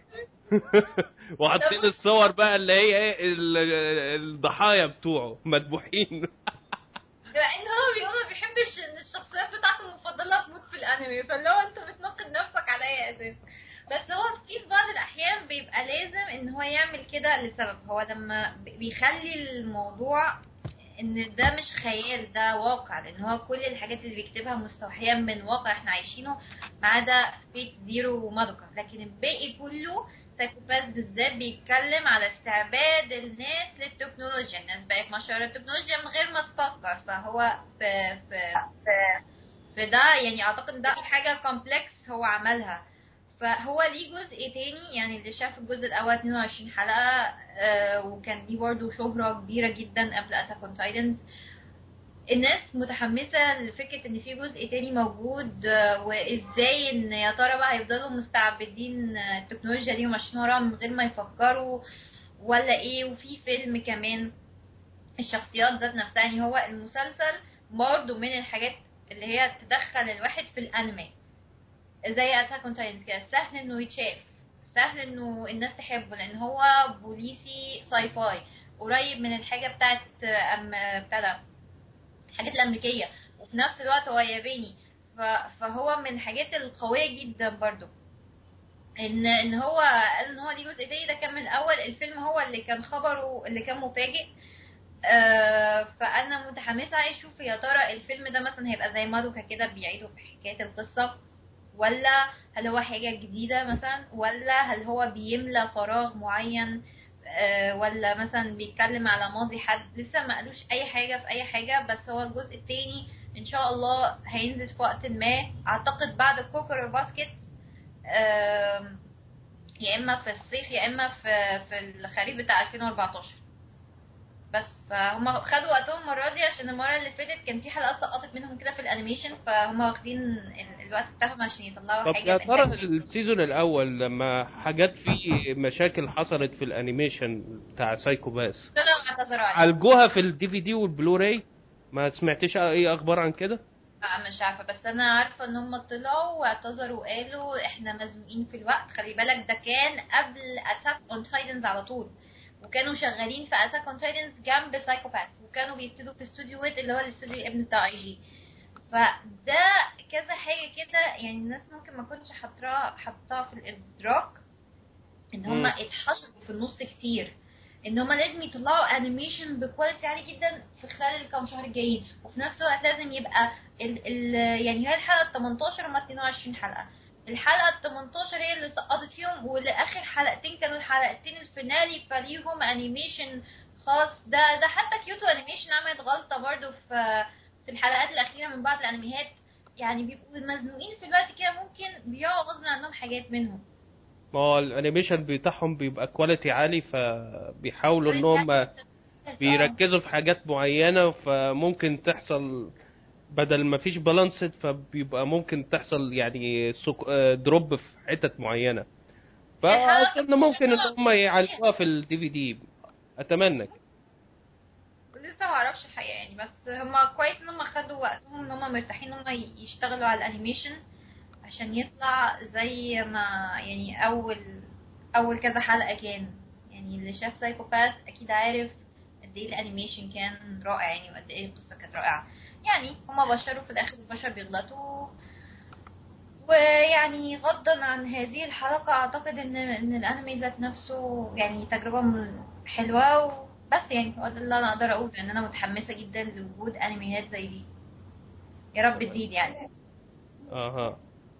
وحاطين الصور بقى اللي هي ايه ال- الضحايا بتوعه مذبوحين لان هو بيقول ما بيحبش ان الشخصيات بتاعته المفضله تموت في الانمي فاللي هو انت بتنقد نفسك على اي اساس بس هو في في بعض الاحيان بيبقى لازم ان هو يعمل كده لسبب هو لما بي- بيخلي الموضوع ان ده مش خيال ده واقع لان هو كل الحاجات اللي بيكتبها مستوحية من واقع احنا عايشينه ما عدا فيت زيرو ومادوكا لكن الباقي كله سايكوباث بالذات بيتكلم على استعباد الناس للتكنولوجيا الناس بقت ماشيه ورا التكنولوجيا من غير ما تفكر فهو في في في, في ده يعني اعتقد ده حاجه كومبلكس هو عملها فهو ليه جزء تاني يعني اللي شاف الجزء الاول 22 حلقه آه وكان ليه برضه شهره كبيره جدا قبل اتاك اون تايتنز الناس متحمسة لفكرة ان في جزء تاني موجود آه، وازاي ان يا ترى بقى هيفضلوا مستعبدين آه، التكنولوجيا دي وماشيين وراها من غير ما يفكروا ولا ايه وفي فيلم كمان الشخصيات ذات نفسها يعني هو المسلسل برضه من الحاجات اللي هي تدخل الواحد في الانمي زي اتاك اون تايتنز كده سهل انه يتشاف سهل انه الناس تحبه لان هو بوليسي ساي فاي قريب من الحاجه بتاعت أم بتاع ده الحاجات الامريكيه وفي نفس الوقت هو ياباني ف- فهو من الحاجات القويه جدا برضو ان ان هو قال ان هو ليه جزء تاني ده كان من الاول الفيلم هو اللي كان خبره اللي كان مفاجئ آه فانا متحمسه عايز اشوف يا ترى الفيلم ده مثلا هيبقى زي مادوكا كده بيعيدوا في حكايه القصه ولا هل هو حاجة جديدة مثلا ولا هل هو بيملى فراغ معين آه، ولا مثلا بيتكلم على ماضي حد لسه ما قالوش اي حاجة في اي حاجة بس هو الجزء التاني ان شاء الله هينزل في وقت ما اعتقد بعد كوكر باسكت آم، يا اما في الصيف يا اما في في الخريف بتاع 2014 بس فهم خدوا وقتهم المره دي عشان المره اللي فاتت كان في حلقات سقطت منهم كده في الانيميشن فهم واخدين ال- الوقت بتاعهم عشان يطلعوا طب حاجه يا ترى بإنتاج. السيزون الاول لما حاجات فيه مشاكل حصلت في الانيميشن بتاع سايكو باس طلعوا اعتذروا عليه عالجوها في الدي في دي والبلوراي ما سمعتش اي اخبار عن كده آه، مش عارفه بس انا عارفه ان هم طلعوا واعتذروا وقالوا احنا مزنوقين في الوقت خلي بالك ده كان قبل اتاك اون تايتنز على طول وكانوا شغالين في اتاك اون تايتنز جنب سايكوباث وكانوا بيبتدوا في استوديو ويت اللي هو الاستوديو الابن بتاع اي جي فده كذا حاجه كده يعني الناس ممكن ما كنتش حاطاها حاطاها في الادراك ان هم مم. اتحشروا في النص كتير ان هم لازم يطلعوا انيميشن بكواليتي عالي جدا في خلال الكام شهر الجايين وفي نفس الوقت لازم يبقى ال ال يعني هي الحلقه 18 هم 22 حلقه الحلقه ال 18 هي اللي سقطت فيهم والاخر حلقتين كانوا الحلقتين الفينالي فليهم انيميشن خاص ده ده حتى كيوتو انيميشن عملت غلطه برضو في في الحلقات الاخيره من بعض الانميات يعني بيبقوا مزنوقين في الوقت كده ممكن بيقعوا غصب عنهم حاجات منهم ما هو الانيميشن بتاعهم بيبقى كواليتي عالي فبيحاولوا ان هم بيركزوا في حاجات معينة فممكن تحصل بدل ما فيش بالانسد فبيبقى ممكن تحصل يعني سك... آه، دروب في حتت معينة فأظن ممكن ان هم يعالجوها في الدي في دي اتمنى كده. لسه ما اعرفش الحقيقه يعني بس هم كويس ان هم خدوا وقتهم ان هم مرتاحين ان هم يشتغلوا على الانيميشن عشان يطلع زي ما يعني اول اول كذا حلقه كان يعني اللي شاف سايكوباث اكيد عارف قد ايه الانيميشن كان رائع يعني وقد ايه القصه كانت رائعه يعني هم بشروا في الاخر البشر بيغلطوا ويعني غضا عن هذه الحلقة أعتقد إن إن الأنمي ذات نفسه يعني تجربة م- حلوة و- بس يعني هو ده اللي أنا أقدر أقوله إن أنا متحمسة جدا لوجود أنميات زي دي يا رب تزيد يعني اها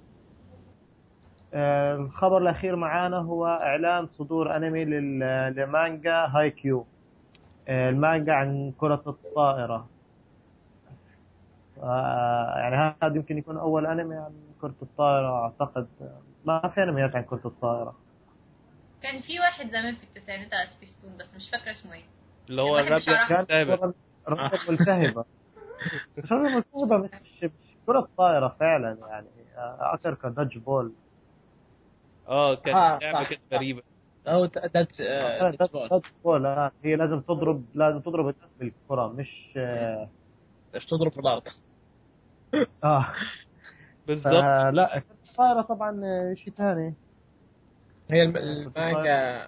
آه، الخبر الأخير معانا هو إعلان صدور أنمي لل- لمانجا هاي كيو آه، المانجا عن كرة الطائرة آه، يعني هذا يمكن يكون أول أنمي عن كرة الطائرة أعتقد ما في أنميات عن كرة الطائرة كان في واحد زمان في التسعينات على سبيستون بس مش فاكرة اسمه ايه اللي هو ما بحبش الرابع أعرف. كان السابع رجل ملتهبة مش رجل ملتهبة مش مش كرة طائرة فعلا يعني آه، أكثر كدج بول اه كانت آه، لعبة صح، كده صح. غريبة او دات آه، دات بول. دج بول آه، هي لازم تضرب لازم تضرب الناس بالكرة مش آه، ايش تضرب في الارض اه بالظبط آه، لا كرة الطائرة طبعا آه، شيء ثاني هي الم- المانجا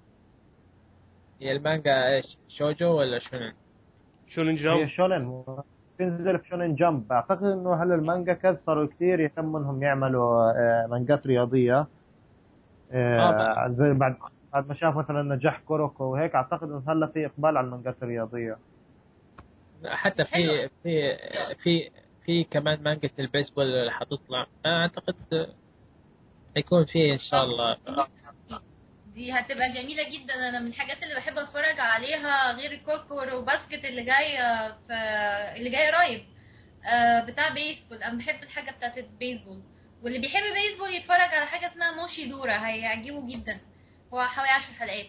هي المانجا ايش شوجو ولا شنو؟ شونن هي جامب شونن تنزل في شونن جمب اعتقد انه هلا المانجا كثروا كثير يهتموا انهم يعملوا آه، مانجات رياضيه آه، زي بعد بعد ما شاف مثلا نجاح كوروكو وهيك اعتقد انه هلا في اقبال على المانجات الرياضيه حتى في حلو. في في في كمان مانجا البيسبول اللي حتطلع اعتقد حيكون في ان شاء الله دي هتبقى جميلة جدا أنا من الحاجات اللي بحب أتفرج عليها غير الكوكور وباسكت اللي جاية في اللي جاي قريب آه، بتاع بيسبول أنا بحب الحاجة بتاعت البيسبول واللي بيحب بيسبول يتفرج على حاجة اسمها موشي دورا هيعجبه جدا هو حوالي عشر حلقات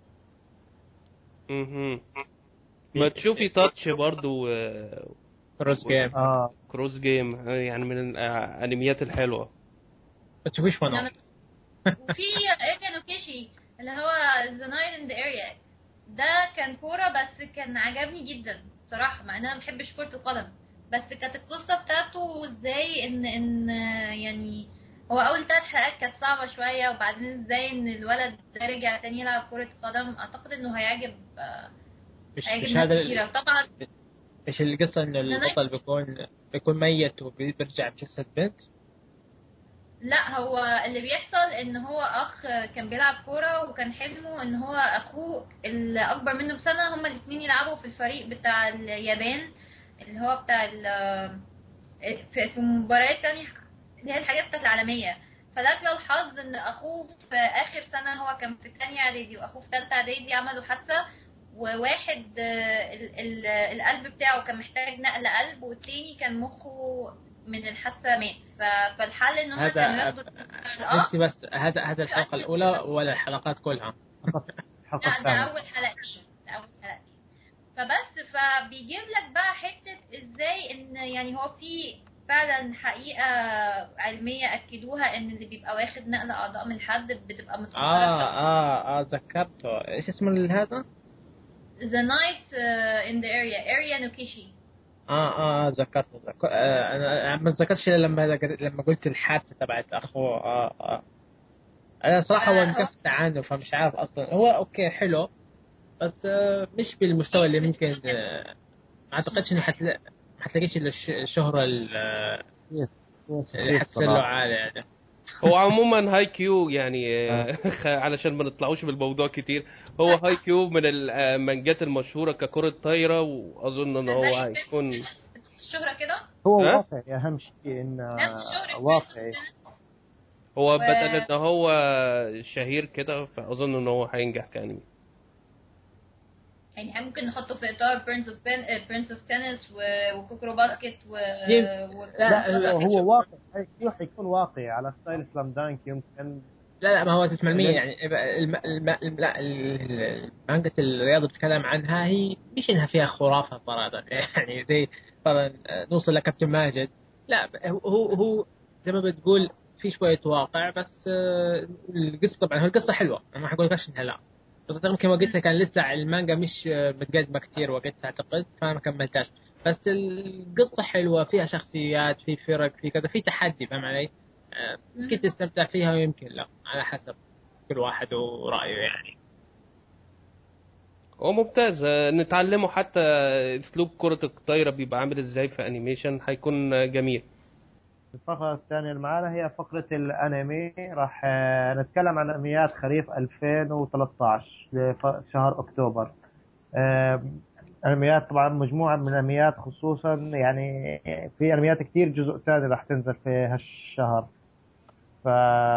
مهم. ما تشوفي تاتش برضو آه، كروس جيم اه كروس جيم آه، يعني من الانميات الحلوة ما تشوفيش أنا منو وفي ايريا نوكيشي اللي هو ذا نايت ان ذا اريا ده كان كورة بس كان عجبني جدا صراحة مع ان انا ما بحبش كرة القدم بس كانت القصة بتاعته ازاي ان ان يعني هو اول ثلاث حلقات كانت صعبة شوية وبعدين ازاي ان الولد ده رجع تاني يلعب كرة قدم اعتقد انه هيعجب آه، مش هيعجب مش ناس هذا كتيرة ال- طبعا مش القصه انه البطل بيكون بيكون ميت وبيرجع بجسد بنت لا هو اللي بيحصل ان هو اخ كان بيلعب كوره وكان حلمه ان هو اخوه اللي اكبر منه بسنه هما الاثنين يلعبوا في الفريق بتاع اليابان اللي هو بتاع ال- في في مباريات تانية اللي هي الحاجات بتاعت العالميه فلك لو الحظ ان اخوه في اخر سنه هو كان في تانية اعدادي واخوه في تالتة اعدادي عملوا حادثه وواحد آه، ال- ال- القلب بتاعه كان محتاج نقل قلب والتاني كان مخه من الحادثه مات ف- فالحل ان هم كانوا هذا ياخدوا الأخ نفسي بس هذا هذا الحلقه الاولى ولا الحلقات كلها الحلقه لا ده الثانيه اول حلقتين ده اول حلقتين فبس فبيجيب لك بقى حته ازاي ان يعني هو في فعلا حقيقه علميه اكدوها ان اللي بيبقى واخد نقل اعضاء من حد بتبقى متوتره اه اه اه ذكرته ايش اسم هذا؟ ذا نايت ان ذا اريا اريا نوكيشي اه اه ذكرته ذكر... آه انا ما اتذكرش الا لما لما قلت الحادثه تبعت اخوه اه اه انا صراحه آه، وقفت عنه فمش عارف اصلا هو اوكي حلو بس آه مش بالمستوى اللي ممكن آه ما اعتقدش انه حتلا... حتلاقيش الا الش- الشهره ال- آه، اللي حتصير له عاليه يعني هو عموما هاي كيو يعني آه، علشان ما نطلعوش بالموضوع كتير هو هاي كيو من المانجات المشهوره ككره طايره واظن ان هو هيكون الشهرة كده هو ها؟ واقعي اهم شيء انه نفس الشهرة واقعي هو و- بدل ان هو شهير كده فاظن ان هو هينجح كانمي يعني إحنا ممكن نحطه في اطار برنس اوف برنس اوف تنس وكوكرو باسكت و يم- و- لا، لا هو, لا، هو واقعي هو حيكون واقعي على ستايل سلام دانك يمكن لا لا ما هو تسمع المية يعني الم... الم... الم... لا ال- المانجا الرياضة بتتكلم عنها هي مش انها فيها خرافة فرضا يعني زي فرضا نوصل لكابتن ماجد لا هو هو زي ما بتقول في شوية واقع بس آه، القصة طبعا هو القصة حلوة أنا ما حقول لكش انها لا بس يمكن وقتها كان لسه المانجا مش آه، متقدمة كتير وقتها اعتقد فانا ما كملتهاش بس القصة حلوة فيها شخصيات في فرق في كذا في تحدي فاهم علي؟ آه، يمكن تستمتع فيها ويمكن لا على حسب كل واحد ورأيه يعني هو ممتاز آه، نتعلمه حتى اسلوب كره الطايره بيبقى عامل ازاي في انيميشن هيكون آه، جميل الفقرة الثانية اللي معانا هي فقرة الأنمي راح آه، نتكلم عن أنميات خريف 2013 لف- شهر أكتوبر آه، أنميات طبعا مجموعة من الأنميات خصوصا يعني في أنميات كتير جزء ثاني راح تنزل في هالشهر ف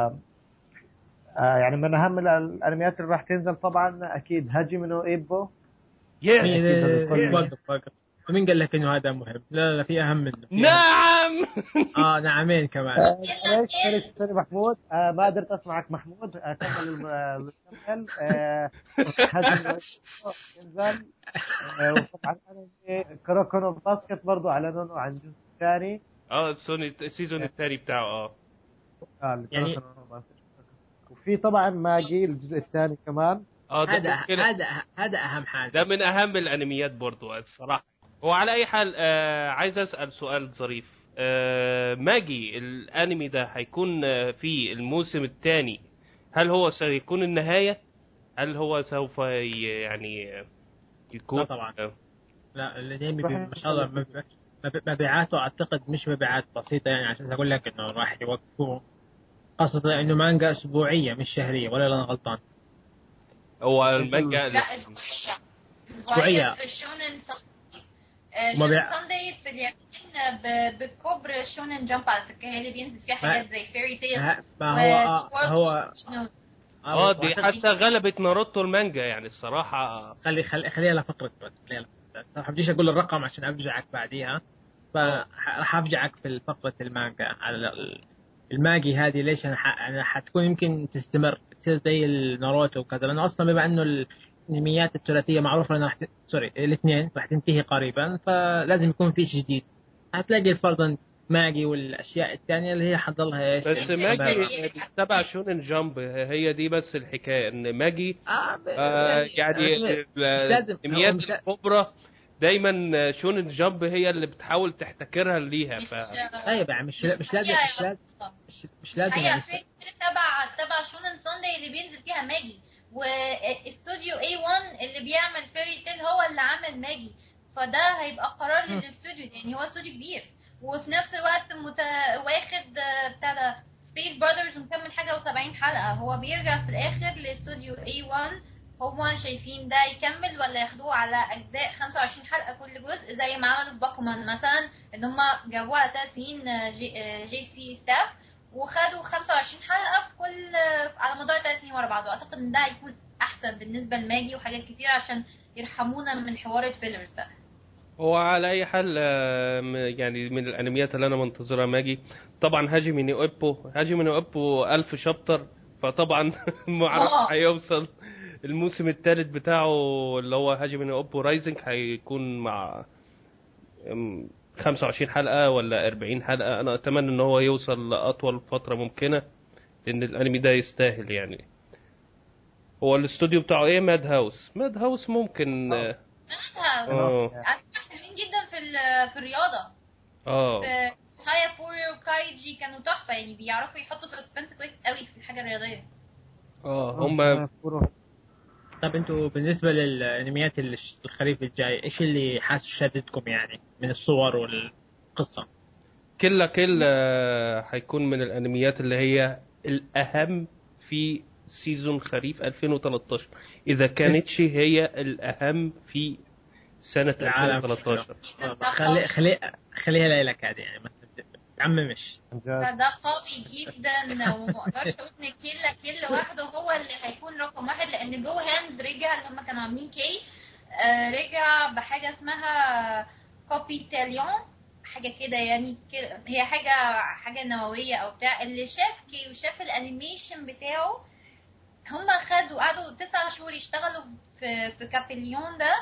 آه، يعني من أهم الأنميات اللي راح تنزل طبعا أكيد هاجي نو إيبو يس الكل. وقف وقف ومين قال لك انه هذا مهم؟ لا لا في اهم منه في نعم أهم. اه نعمين كمان آه، معليش معليش استني محمود آه ما قدرت اسمعك محمود اكمل الم- الكمل آه هذا ينزل آه وطبعا انا كروكونو باسكت برضو اعلنوا عن جزء ثاني اه سوني السيزون الثاني بتاعه اه آه يعني- الكروكونو باسكت. وفي طبعا ماجي الجزء الثاني كمان اه ده هذا ممكن- هذا هذا اهم حاجه ده من اهم الانميات برضو الصراحه وعلى اي حال آه عايز اسال سؤال ظريف آه ماجي الانمي ده هيكون آه، في الموسم الثاني هل هو سيكون النهايه هل هو سوف ي- يعني آه، يكون لا طبعا. آه، لا الانمي بي- ما شاء الله مب- مب- مبيعاته اعتقد مش مبيعات بسيطه يعني عشان اقول لك انه راح يوقفوه خاصة انه مانجا اسبوعية مش شهرية ولا انا غلطان هو المانجا لا اسبوعية أسبوعية. في الشونن سانداي آه، وما شونن بيع- سانداي في اليابان ب- بكبر شونن جامب على فكرة هي اللي بينزل فيها حاجات زي فيري تيل ها- ما هو آه هو اه دي وأعتقد- حتى غلبت ناروتو المانجا يعني الصراحه خلي خلي خليها لفقرة بس خليها لفقرة. صراحة بديش اقول الرقم عشان افجعك بعديها فراح افجعك في فقرة المانجا على ال- الماجي هذه ليش انا ح... انا حتكون يمكن تستمر تصير زي الناروتو وكذا لانه اصلا بما انه الانميات الثلاثيه معروفه انها راح ت... سوري الاثنين راح تنتهي قريبا فلازم يكون في شيء جديد هتلاقي فرضا ماجي والاشياء الثانيه اللي هي حتضلها ايش بس يعني ماجي تبع شونن جامب هي دي بس الحكايه ان ماجي آه ب- آه يعني مش لازم- الانميات هو مش لا- الكبرى دايما شونن جامب هي اللي بتحاول تحتكرها ليها ف طيب يعني مش مش لازم مش لازم مش, مش لازم هي يعني فكرة تبع تبع شونن سانداي اللي بينزل فيها ماجي واستوديو اي 1 اللي بيعمل فيري تيل هو اللي عامل ماجي فده هيبقى قرار للاستوديو يعني هو استوديو كبير وفي نفس الوقت مت... واخد آه، بتاع ده سبيس براذرز ومكمل حاجه و70 حلقه هو بيرجع في الاخر لاستوديو اي 1 هما شايفين ده يكمل ولا ياخدوه على اجزاء 25 حلقه كل جزء زي ما عملوا في باكومان مثلا ان هما جابوه على ثلاث سنين آه، جي, آه، جي سي ستاف وخدوا 25 حلقه في كل آه، على مدار ثلاث سنين ورا بعض واعتقد ان ده هيكون احسن بالنسبه لماجي وحاجات كتير عشان يرحمونا من حوار الفيلرز ده هو على اي حال آه، م- يعني من الانميات اللي انا منتظرها ماجي طبعا هاجي نو ايبو هاجي نو ايبو ألف شابتر فطبعا ما اعرفش آه. هيوصل الموسم الثالث بتاعه اللي هو هاجي نو ايبو رايزنج هيكون مع أم، 25 حلقة ولا 40 حلقة انا اتمنى ان هو يوصل لاطول فترة ممكنة لان الانمي ده يستاهل يعني هو الاستوديو بتاعه ايه ماد هاوس ماد هاوس ممكن آه. اه نفسها اه على فكرة حلوين جدا في ال- في الرياضه اه في هايا فوري وكايجي كانوا تحفه يعني بيعرفوا يحطوا سسبنس كويس قوي في الحاجه الرياضيه اه هم طب انتوا بالنسبه للانميات اللي ش- الخريف الجاي ايش اللي حاسس شددكم يعني من الصور والقصه؟ كلا كل آه، هيكون من الانميات اللي هي الاهم في سيزون خريف 2013 اذا كانتش هي الاهم في سنة العالم 2013 آه، خلي خلي خليها ليلك هذه يعني ما تعممش ده ده قوي جدا وما اقدرش اقول ان كيلا كيل لوحده هو اللي هيكون رقم واحد لان جو هاندز رجع اللي هم كانوا عاملين كي آه رجع بحاجه اسمها كوبي تاليون حاجه كده يعني كده هي حاجه حاجه نوويه او بتاع اللي شاف كي وشاف الانيميشن بتاعه هم خدوا قعدوا تسع شهور يشتغلوا في في كابيليون ده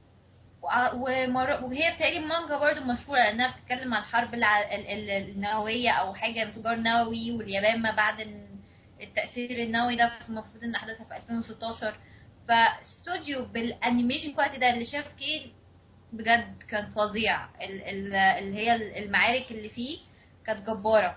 وع- ومر... وهي بتهيألي مانجا برضو مشهورة لأنها بتتكلم عن الحرب الع... ال- ال- النووية أو حاجة انفجار نووي واليابان ما بعد ال- التأثير النووي ده المفروض إن أحداثها في 2016 فاستوديو بالأنيميشن كواليتي ده اللي شاف كي بجد كان فظيع ال... ال... اللي هي المعارك اللي فيه كانت جبارة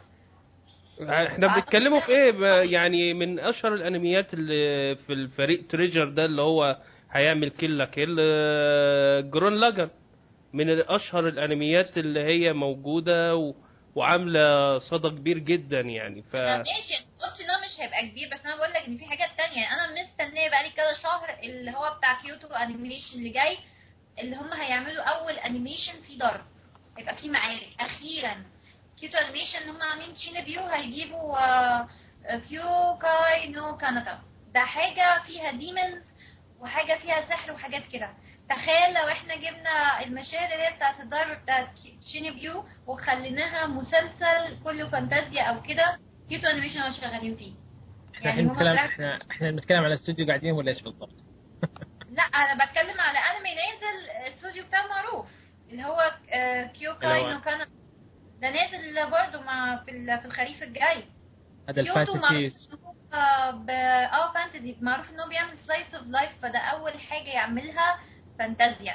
احنا بنتكلموا في ايه ب- يعني من اشهر الانميات اللي في الفريق تريجر ده اللي هو هيعمل كيلا كيل آه، جرون لاجن من اشهر الانميات اللي هي موجودة و... وعاملة صدى كبير جدا يعني ف انا ماشي أنا قلت ان هو مش هيبقى كبير بس انا بقول لك ان في حاجات تانية انا مستنيه بقالي كذا شهر اللي هو بتاع كيوتو انيميشن اللي جاي اللي هم هيعملوا اول انيميشن فيه ضرب هيبقى فيه معارك اخيرا كيوتو انيميشن هم عاملين شينبيو هيجيبوا آه، آه، كيو كاي نو كاناتا ده حاجه فيها ديمونز وحاجه فيها سحر وحاجات كده تخيل لو احنا جبنا المشاهد اللي هي بتاعت الضرب بتاعت شينبيو وخليناها مسلسل كله فانتازيا او كده كيوتو انيميشن هو شغالين فيه احنا يعني الحين هما نتكلم بصراحة- احنا احنا بنتكلم على استوديو قاعدين ولا ايش بالضبط؟ لا انا بتكلم على انمي نازل الاستوديو بتاعه معروف اللي هو آه، كيوكاي اللي هو- نو كان ده نازل برضه مع في ال- في الخريف الجاي هذا كيوتو معروف الفانتسي إن هو ب... اه فانتزي معروف ان هو بيعمل سلايس اوف لايف فده اول حاجه يعملها فانتازيا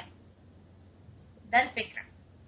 ده الفكره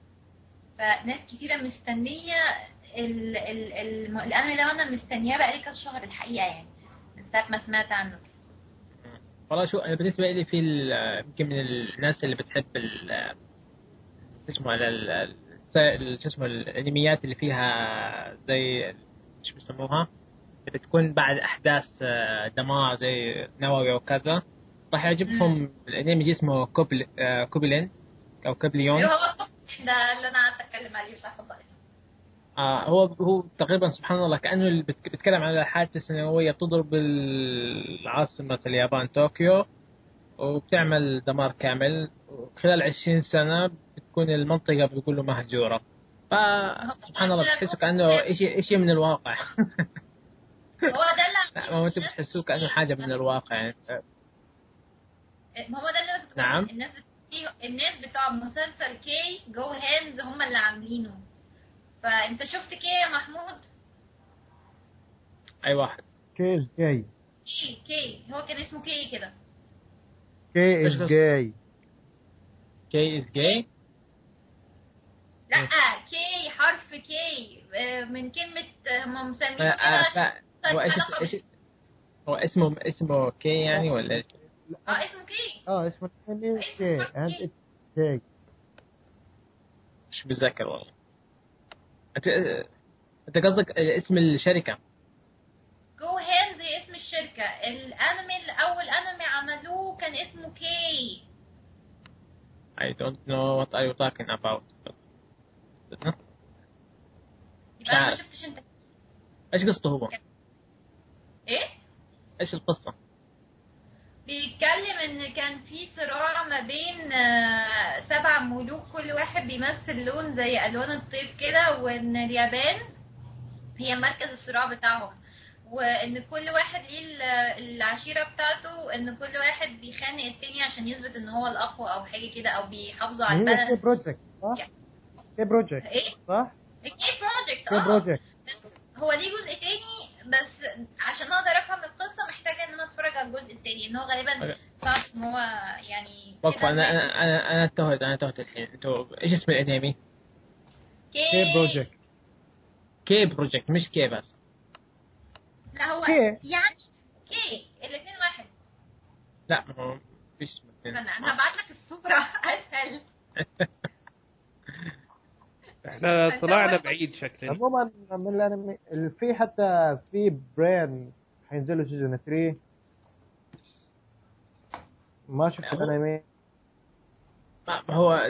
فناس كتيره مستنيه ال... ال... ال... الانمي ده انا مستنياه بقالي كذا شهر الحقيقه يعني من ساعه ما سمعت عنه والله شو انا بالنسبه لي في ال- يمكن من الناس اللي بتحب ال شو اسمه ال- ال- الس- ال- شو اسمه الانميات اللي فيها زي شو بيسموها اللي بتكون بعد احداث آه، دمار زي نووي وكذا راح يعجبهم الانمي اسمه كوبل آه، كوبلين او كوبليون هو التوب ده اللي انا قعدت اتكلم عليه مش عارفه بقى اسمه آه هو هو تقريبا سبحان الله كانه اللي بت- بيتكلم عن حادثه نوويه تضرب العاصمه اليابان طوكيو وبتعمل دمار كامل وخلال 20 سنه بتكون المنطقه بيقولوا مهجوره فسبحان الله بتحسوا كانه شيء شيء من الواقع هو ده اللي لا ما انتم بتحسوه كانه حاجه من الواقع يعني ما هو ده اللي انا كنت بقوله. نعم. الناس بت- الناس بتوع مسلسل كي جو هاندز هم اللي عاملينه فانت شفت كي يا محمود اي واحد كي جاي كي كي هو كان اسمه كي كده كي إيش از قصدك؟ جاي كي از جاي لا كي حرف كي آه، من كلمة آه، هم مسمينه كده عشان هو ايش علاقة ايش هو اسمه اسمه كي يعني ولا ايش؟ اه اسمه كي اه اسمه الثاني جاي اند اتس جاي مش متذكر والله انت انت قصدك اسم الشركه جو هاندز هي اسم الشركة شركة الانمي الاول انمي عملوه كان اسمه كي I don't know what are you talking about يبقى انا ما عارف. شفتش انت ايش قصته هو؟ ايه ايش القصة؟ بيتكلم ان كان في صراع ما بين آه، سبع ملوك كل واحد بيمثل لون زي الوان الطيف كده وان اليابان هي مركز الصراع بتاعهم وان كل واحد ليه ال- العشيره بتاعته وان كل واحد بيخانق التاني عشان يثبت ان هو الاقوى او حاجه كده او بيحافظوا على هي كي البلد بروجكت صح؟ كي بروجكت ايه صح؟ كي بروجكت كي اه بروجكت بس هو ليه جزء تاني بس عشان اقدر افهم القصه محتاجه ان انا اتفرج على الجزء التاني ان هو غالبا أوكي. صعب ان هو يعني وقف كده انا انا انا انا تهت انا تهت الحين انتوا ايش اسم الانمي؟ كي بروجكت كي بروجكت مش كي بس لا هو كي. يعني كي الاثنين واحد لا ما هو فيش اسم اثنين. استنى انا هبعت لك الصوره اسهل احنا طلعنا بعيد شكلنا عموما من الانمي ال- في حتى في برين حينزلوا سيزون 3 ما شفت هو- الانمي ما ما هو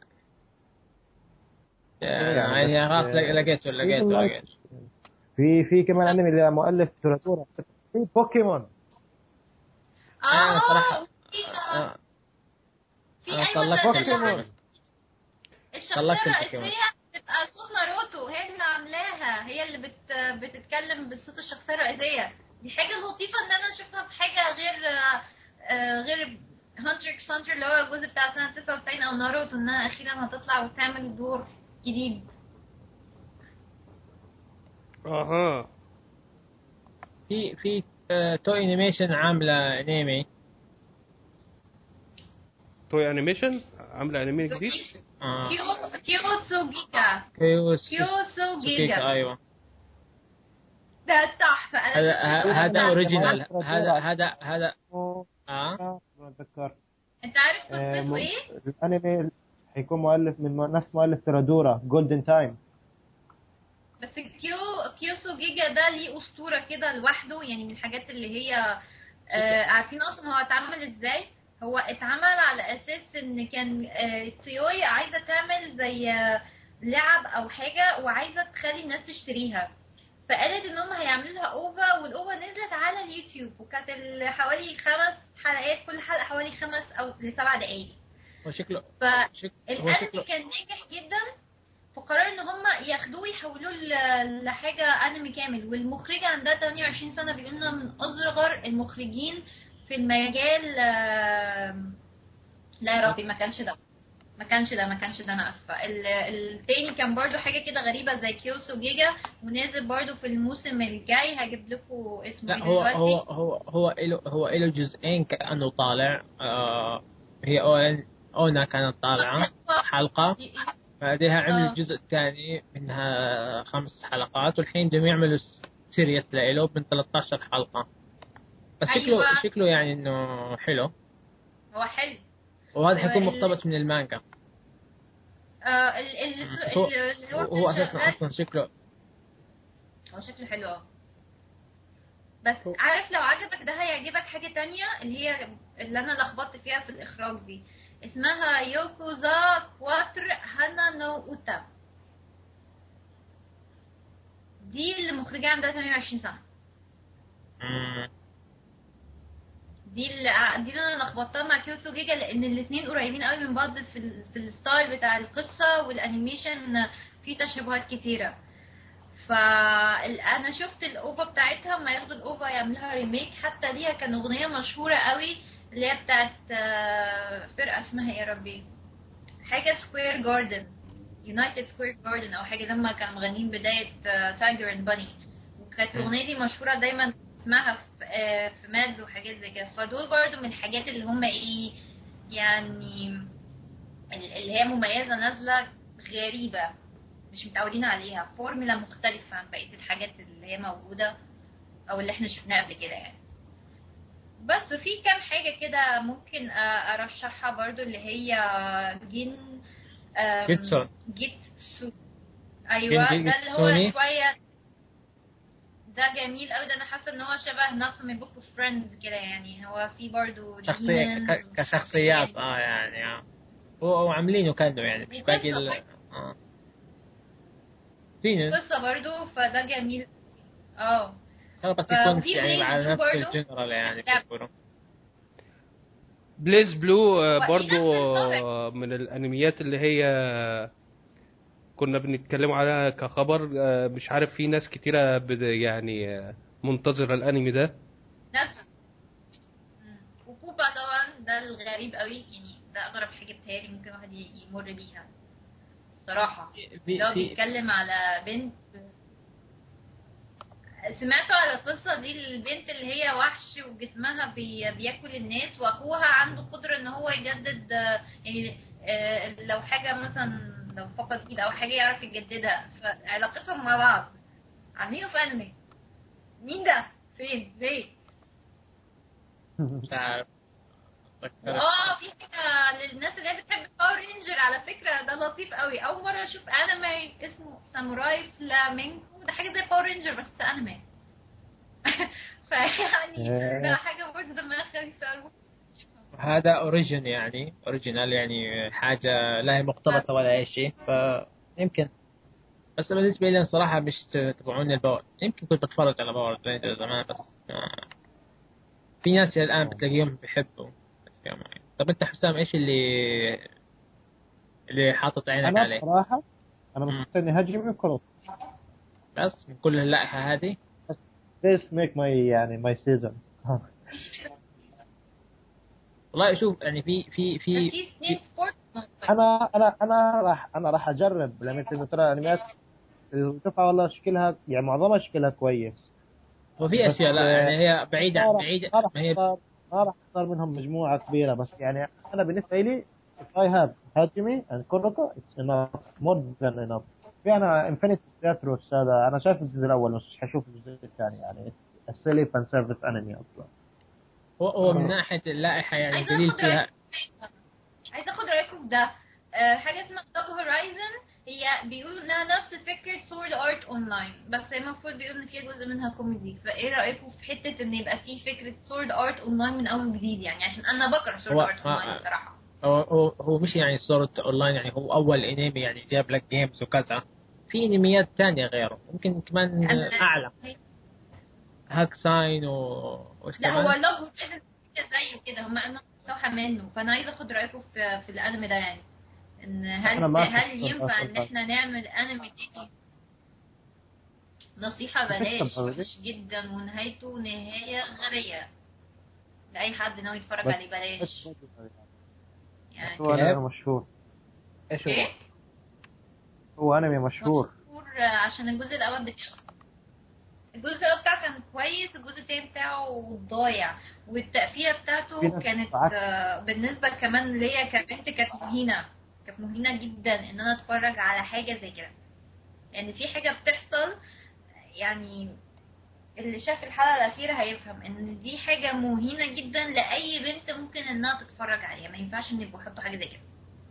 يعني يعني بس- خلاص لق- لقيته لقيته لقيته في في كمان انمي لمؤلف توراتورا في بوكيمون أنا اه صراحة- في آه، في أنا ايوه طلقت ده- بوكيمون. ده- الشخصيه طلقت البوكيمون. الرئيسيه بتبقى صوت ناروتو هي اللي عاملاها هي اللي بت بتتكلم بصوت الشخصيه الرئيسيه دي حاجه لطيفه ان انا اشوفها في حاجه غير آه، آه، غير هانتر اكس هانتر اللي هو الجزء بتاع سنه 99 او ناروتو انها اخيرا هتطلع وتعمل دور جديد اها في في آه، تو انيميشن عامله انمي توي انيميشن عامله انمي جديد آه، كيو كيوتسو جيجا كيوس كيوتسو سوكيكا جيجا ايوه ده تحفه انا هذا شفت ه- الجزء هذا بتاع- اوريجينال ترى هذا ترى. هذا هذا أوه، اه ما اتذكر انت عارف آه، قصته م- ايه؟ الانمي حيكون مؤلف من م- نفس مؤلف ترادورا جولدن تايم بس كيو كيوسو جيجا ده ليه اسطوره كده لوحده يعني من الحاجات اللي هي آه عارفين اصلا هو اتعمل ازاي هو اتعمل على اساس ان كان آه تيوي عايزه تعمل زي آه لعب او حاجه وعايزه تخلي الناس تشتريها فقالت ان هم هيعملوا لها اوفا والاوفا نزلت على اليوتيوب وكانت ال- حوالي خمس حلقات كل حلقه حوالي خمس او لسبع دقايق هو شكله ف شك... هو الانمي شكله كان ناجح جدا فقرروا ان هم ياخدوه ويحولوه ل- لحاجه انمي كامل والمخرجه عندها 28 سنه بيقولوا انها من اصغر المخرجين في المجال آم، لا يا ربي ما كانش ده ما كانش ده ما كانش ده انا اسفه ال- التاني كان برضو حاجه كده غريبه زي كيوسو جيجا ونازل برضو في الموسم الجاي هجيب لكم اسمه لا ايه هو دلوقتي هو هو هو له هو له جزئين كانه طالع آه هي أون اونا كانت طالعه حلقه بعدها عملوا آه. الجزء الثاني منها خمس حلقات والحين بدهم يعملوا سيريس له من 13 حلقه بس شكله أيوة. شكله يعني انه حلو هو حلو وهذا حيكون وال- مقتبس من المانجا آه ال ال هو, ال- ال- هو اساسا شغال- اصلا شكله هو شكله حلو اه بس عارف لو عجبك ده هيعجبك حاجة تانية اللي هي اللي انا لخبطت فيها في الاخراج دي اسمها يوكوزا كواتر هانا نو اوتا دي اللي مخرجة عندها 28 سنة مم. دي اللي دي اللي انا لخبطتها مع كيوسو جيجا لان الاثنين قريبين قوي من بعض في ال... في الستايل بتاع القصه والانيميشن في تشابهات كتيره فانا شفت الاوفا بتاعتها ما ياخدوا الاوفا يعملوها ريميك حتى ليها كان اغنيه مشهوره قوي اللي هي بتاعت آه، فرقه اسمها ايه يا ربي حاجه سكوير جاردن يونايتد سكوير جاردن او حاجه لما كانوا مغنيين بدايه تايجر اند باني وكانت الاغنيه دي مشهوره دايما اسمها في آه، في مادز وحاجات زي كده فدول برضو من الحاجات اللي هم ايه يعني ال- اللي هي مميزه نازله غريبه مش متعودين عليها فورمولا مختلفه عن بقيه الحاجات اللي هي موجوده او اللي احنا شفناها قبل كده يعني بس في كام حاجه كده ممكن آه، ارشحها برضو اللي هي جين آم، جيتسون. جيتسو ايوه جين ده اللي هو جيتسوني. شويه ده جميل قوي ده انا حاسه ان هو شبه ناتسومي بوك اوف فريندز كده يعني هو في برضه شخصية ك- كشخصيات اه يعني آه. هو هو عاملينه كانه يعني مش باقي ال... اه في قصه برضه فده جميل اه خلاص بس ف- يكون وفي يعني بليز على بلو نفس برضو. الجنرال يعني لا. بيقولوا بليز بلو آه، وفي برضو نفس الطابع. آه، من الانميات اللي هي كنا بنتكلم عليها كخبر آه، مش عارف في ناس كتيرة بد- يعني آه، منتظرة الانمي ده نفس مم. وبوبا طبعا ده الغريب قوي يعني ده اغرب حاجه بتهيألي ممكن واحد ي- يمر بيها الصراحه في ده في بيتكلم على بنت سمعتوا على القصة دي البنت اللي هي وحش وجسمها بي... بياكل الناس واخوها عنده قدرة ان هو يجدد آه، يعني آه، لو حاجة مثلا لو فقد ايد او حاجة يعرف يجددها فعلاقتهم مع بعض عاملينه في انمي مين ده؟ فين؟ ليه؟ مش عارف اه في حاجة للناس اللي هي بتحب باور رينجر على فكرة ده لطيف قوي أول مرة أشوف أنمي اسمه ساموراي فلامينكو ده حاجة زي باور رينجر بس أنمي فيعني ده حاجة برضه دمها خفيف قوي هذا اوريجين يعني اوريجينال يعني حاجة لا هي مقتبسة ولا اي شيء فيمكن بس بالنسبة لي صراحة مش تتابعون الباور يمكن كنت بتفرج على باور رينجر زمان بس آه، في ناس الآن بتلاقيهم بيحبوا الأشياء معي. طب أنت حسام إيش اللي اللي حاطط عينك انا عليه بصراحه انا مم. مستني هجمي وكروس بس من كل اللائحة هذه this make my يعني my season والله شوف يعني في في في في اثنين سبورت انا انا انا راح انا راح اجرب لان انت ترى انميات القطعه والله شكلها يعني معظمها شكلها كويس وفي بس- أشياء لا يعني هي بعيدة ما راح- بعيدة ما راح ما هي اختار ما راح اختار منهم مجموعه كبيره بس يعني انا بالنسبه لي if I have هاجمي and كونوكو it's enough more than enough في انا انفينيتي تياتروس هذا انا شايف الجزء الاول مش حشوف الجزء الثاني يعني السيلي فان سيرفيس انمي اصلا هو, هو من ناحية اللائحة يعني عايزة دليل اخد فيها رايكم عايزه اخد رايكم في ده آه، حاجه اسمها دوج هورايزن هي بيقولوا انها نفس فكره سورد ارت اونلاين بس هي المفروض بيقولوا ان فيها جزء منها كوميدي فايه رايكم في حته ان يبقى في فكره سورد ارت اونلاين من اول وجديد يعني عشان انا بكره سورد هو- ارت اونلاين آه، الصراحه هو هو, هو مش يعني صورة اونلاين يعني هو اول انمي يعني جاب لك جيمز وكذا في انميات تانية غيره ممكن كمان أنا- اعلى هاك ساين و وش لا هو كمان لوج هورايزن زيه كده هم انا مستوحى منه فانا عايزه اخد رايكم في في الانمي ده يعني ان هل أنا معك هل في ينفع السؤال ان ده. احنا نعمل انمي تاني نصيحة بلاش وحش جدا ونهايته نهاية غبية لأي حد ناوي يتفرج بس- عليه بلاش يعني هو انمي مشهور ايش هو؟ ايه؟ هو انمي مشهور مشهور عشان الجزء الأول بتاعه الجزء الأول بتاعه كان كويس الجزء التاني بتاعه ضايع والتقفيلة في بتاعته ناس كانت بالعكس. آه، بالنسبة كمان ليا كبنت كانت مهينة كانت مهينة جدا إن أنا أتفرج على حاجة زي كده لأن في حاجة بتحصل يعني اللي شاف الحلقة الأخيرة هيفهم إن دي حاجة مهينة جدا لأي بنت ممكن إنها تتفرج عليها ما ينفعش إن يبقوا يحطوا حاجة زي كده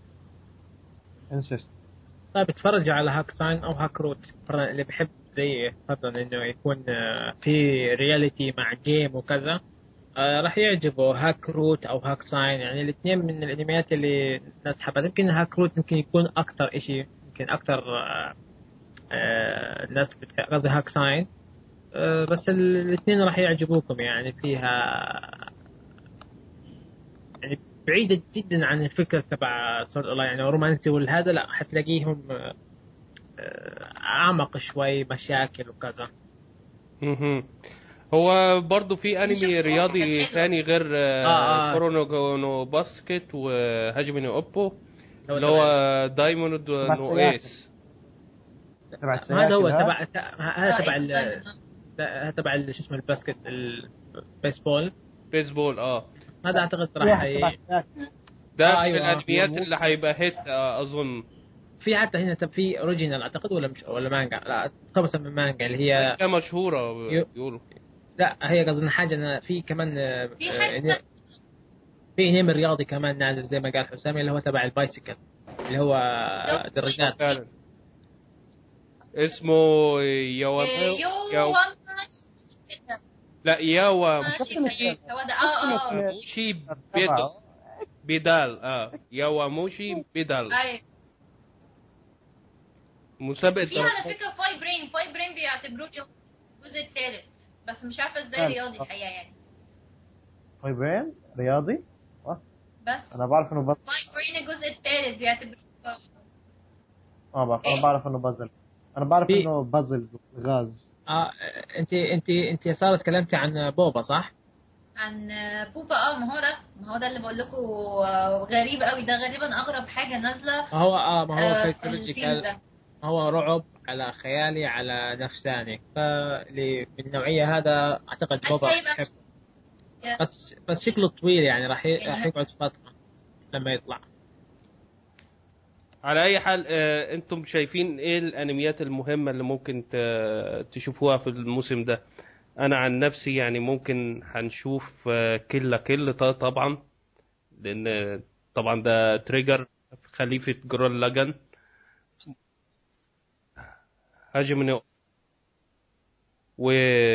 انسست طيب اتفرج على هاك ساين او هاك روت فرضاً اللي بحب زي فرضا انه يكون آه، في رياليتي مع جيم وكذا آه راح يعجبه هاك روت او هاك ساين يعني الاثنين من الانميات اللي الناس حبت يمكن هاك روت يمكن يكون اكثر اشي يمكن اكثر آه آه الناس بتح- قصدي هاك ساين آه بس الاثنين راح يعجبوكم يعني فيها يعني بعيدة جدا عن الفكرة تبع سورد اونلاين يعني رومانسي والهذا لا حتلاقيهم آه، آه، اعمق شوي مشاكل وكذا مهم. هو برضو في انمي شفت رياضي كانت حلوة. تاني غير آه، آه آه. كورونو نو باسكت وهاجمي نو اوبو لو اللي هو دايموند نو تبع ايس تبع هذا هو السياسي تبع ت- هذا آه، تبع إيه، ال- استنى. لا، هذا تبع ال- شو اسمه الباسكت البيسبول بيسبول اه هذا اعتقد في راح واحد ي... تبع السياسي. ده آه، من أيوة. الانميات يموت. اللي هيبقى هيت آه اظن في حتى هنا تب- في اوريجينال اعتقد ولا مش ولا مانجا لا اقتبس من مانجا اللي هي ده مشهوره يو- بيقولوا لا هي قصدنا حاجه أنا في كمان آه، في آه، حاجة إن- في انمي رياضي كمان نازل زي ما قال حسام اللي هو تبع البايسكل اللي هو آه، دراجات فعلا اسمه يوا إيه، يو يو وان بانش لا ياوا ماشي فهمت. هو ده اه اه موشي بيدال بيدال اه ياوا موشي بيدال ايوه مسابقة في على دراسات فكره فاي برين فاي برين بيعتبروه الجزء الثالث بس مش عارفه ازاي آه. رياضي الحقيقه يعني طيبين رياضي بس انا بعرف انه بس فاي برين الجزء الثالث بيعتبروه ما بعرف انا إيه؟ بعرف انه بازل انا بعرف في- انه بازل غاز اه انت انت انت صارت تكلمتي عن بوبا صح؟ عن بوبا اه ما هو ده ما هو ده اللي بقول لكم غريب قوي ده غالبا اغرب حاجه نازله ما هو اه ما هو آه، في فيسيولوجيكال الفيلم ده ما هو رعب على خيالي على نفساني فاللي من النوعية هذا اعتقد بس بوبا هيبقى- يحب بس بس شكله طويل يعني راح ي- يعني راح يقعد فترة لما يطلع على اي حال آه، انتم شايفين ايه الانميات المهمة اللي ممكن ت- تشوفوها في الموسم ده انا عن نفسي يعني ممكن هنشوف آه، كيلا كيل ط- طبعا لان آه، طبعا ده تريجر خليفة جرول لاجان هاجمني و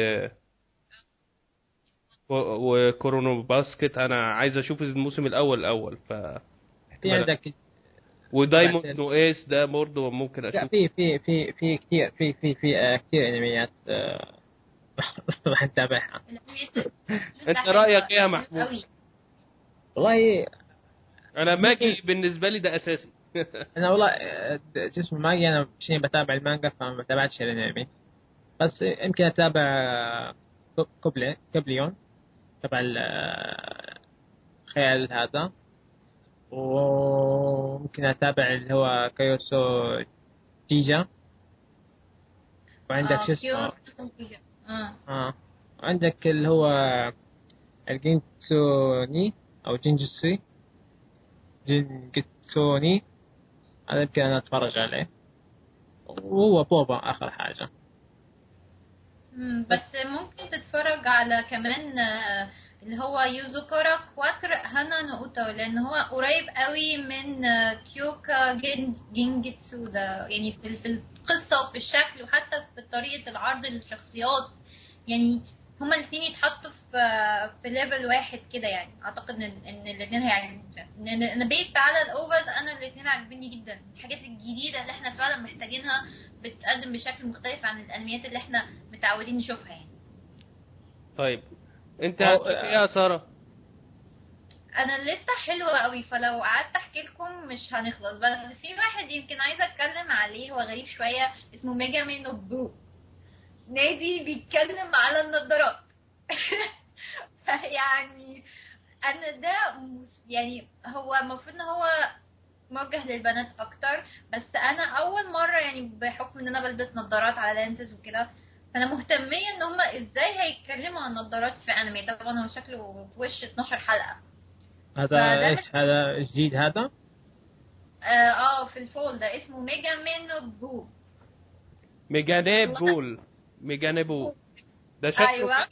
و- وكورونو باسكت انا عايز اشوف الموسم الاول الاول ف في عندك ودايموند بعدين- نو ايس ده برضه ممكن لا اشوف في في في في كثير في في في آه، كثير انميات آه، راح نتابعها الأنميات أنت حلوة رأيك إيه يا محمود؟ قوي. والله انا ماجي بالنسبه لي ده اساسي انا والله آه، شو اسمه ماجي انا شيء بتابع المانجا فما بتابعش الانمي بس يمكن اتابع آه، كوب- كوبلي كوبليون تبع ال- آه، الخيال هذا وممكن اتابع اللي هو كايوسو جيجا وعندك آه، شو اسمه كيوسو. اه اه عندك اللي هو الجينتسوني او جينجتسي جينجتسوني هذا يمكن انا اتفرج عليه وهو بوبا اخر حاجة مم، بس ممكن تتفرج على كمان آه، اللي هو يوزوكورا كواتر هانا نوتو لان هو قريب قوي من آه، كيوكا جين جينجيتسو ده يعني في في القصه وفي الشكل وحتى في طريقه العرض للشخصيات يعني هما الاثنين يتحطوا في آه، في ليفل واحد كده يعني اعتقد ان ان الاثنين هيعجبوني ان انا بيست على الاوفرز انا الاثنين عاجبيني جدا الحاجات الجديده اللي احنا فعلا محتاجينها بتتقدم بشكل مختلف عن الانميات اللي احنا متعودين نشوفها يعني طيب انت أو- هتشوف ايه يا ساره انا لسه حلوه قوي فلو قعدت احكي لكم مش هنخلص بس في واحد يمكن عايزه اتكلم عليه هو غريب شويه اسمه ميجا مان اوف بو نادي بيتكلم على النضارات يعني انا ده مس- يعني هو المفروض ان هو موجه للبنات اكتر بس انا اول مره يعني بحكم ان انا بلبس نظارات على لينسز وكده فانا مهتميه ان هم ازاي هيتكلموا عن النظارات في انمي طبعا هو شكله في وش 12 حلقه هذا فده ايش هذا جديد هذا اه آه، في الفول ده اسمه ميجا مينو بو ميجاني والله. بول ميجاني بول ده شكله أيوة.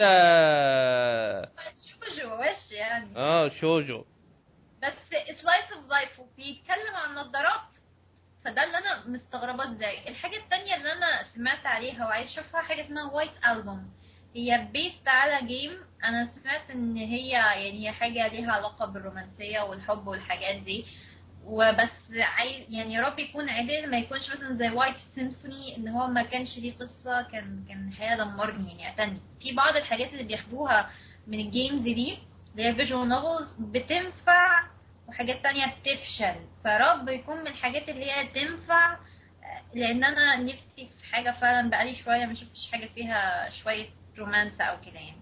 كده شوجو وش يعني اه شوجو بس سلايس اوف لايف وبيتكلم عن النظارات فده اللي انا مستغربه ازاي الحاجه التانية اللي انا سمعت عليها وعايز اشوفها حاجه اسمها وايت البوم هي بيست على جيم انا سمعت ان هي يعني هي حاجه ليها علاقه بالرومانسيه والحب والحاجات دي وبس عايز يعني يا رب يكون عدل ما يكونش مثلا زي وايت سيمفوني ان هو ما كانش ليه قصه كان كان الحقيقه دمرني يعني قتلني في بعض الحاجات اللي بياخدوها من الجيمز دي اللي هي فيجوال نوفلز بتنفع وحاجات تانية بتفشل فرب يكون من الحاجات اللي هي تنفع لان انا نفسي في حاجه فعلا بقالي شويه ما شفتش حاجه فيها شويه رومانس او كده يعني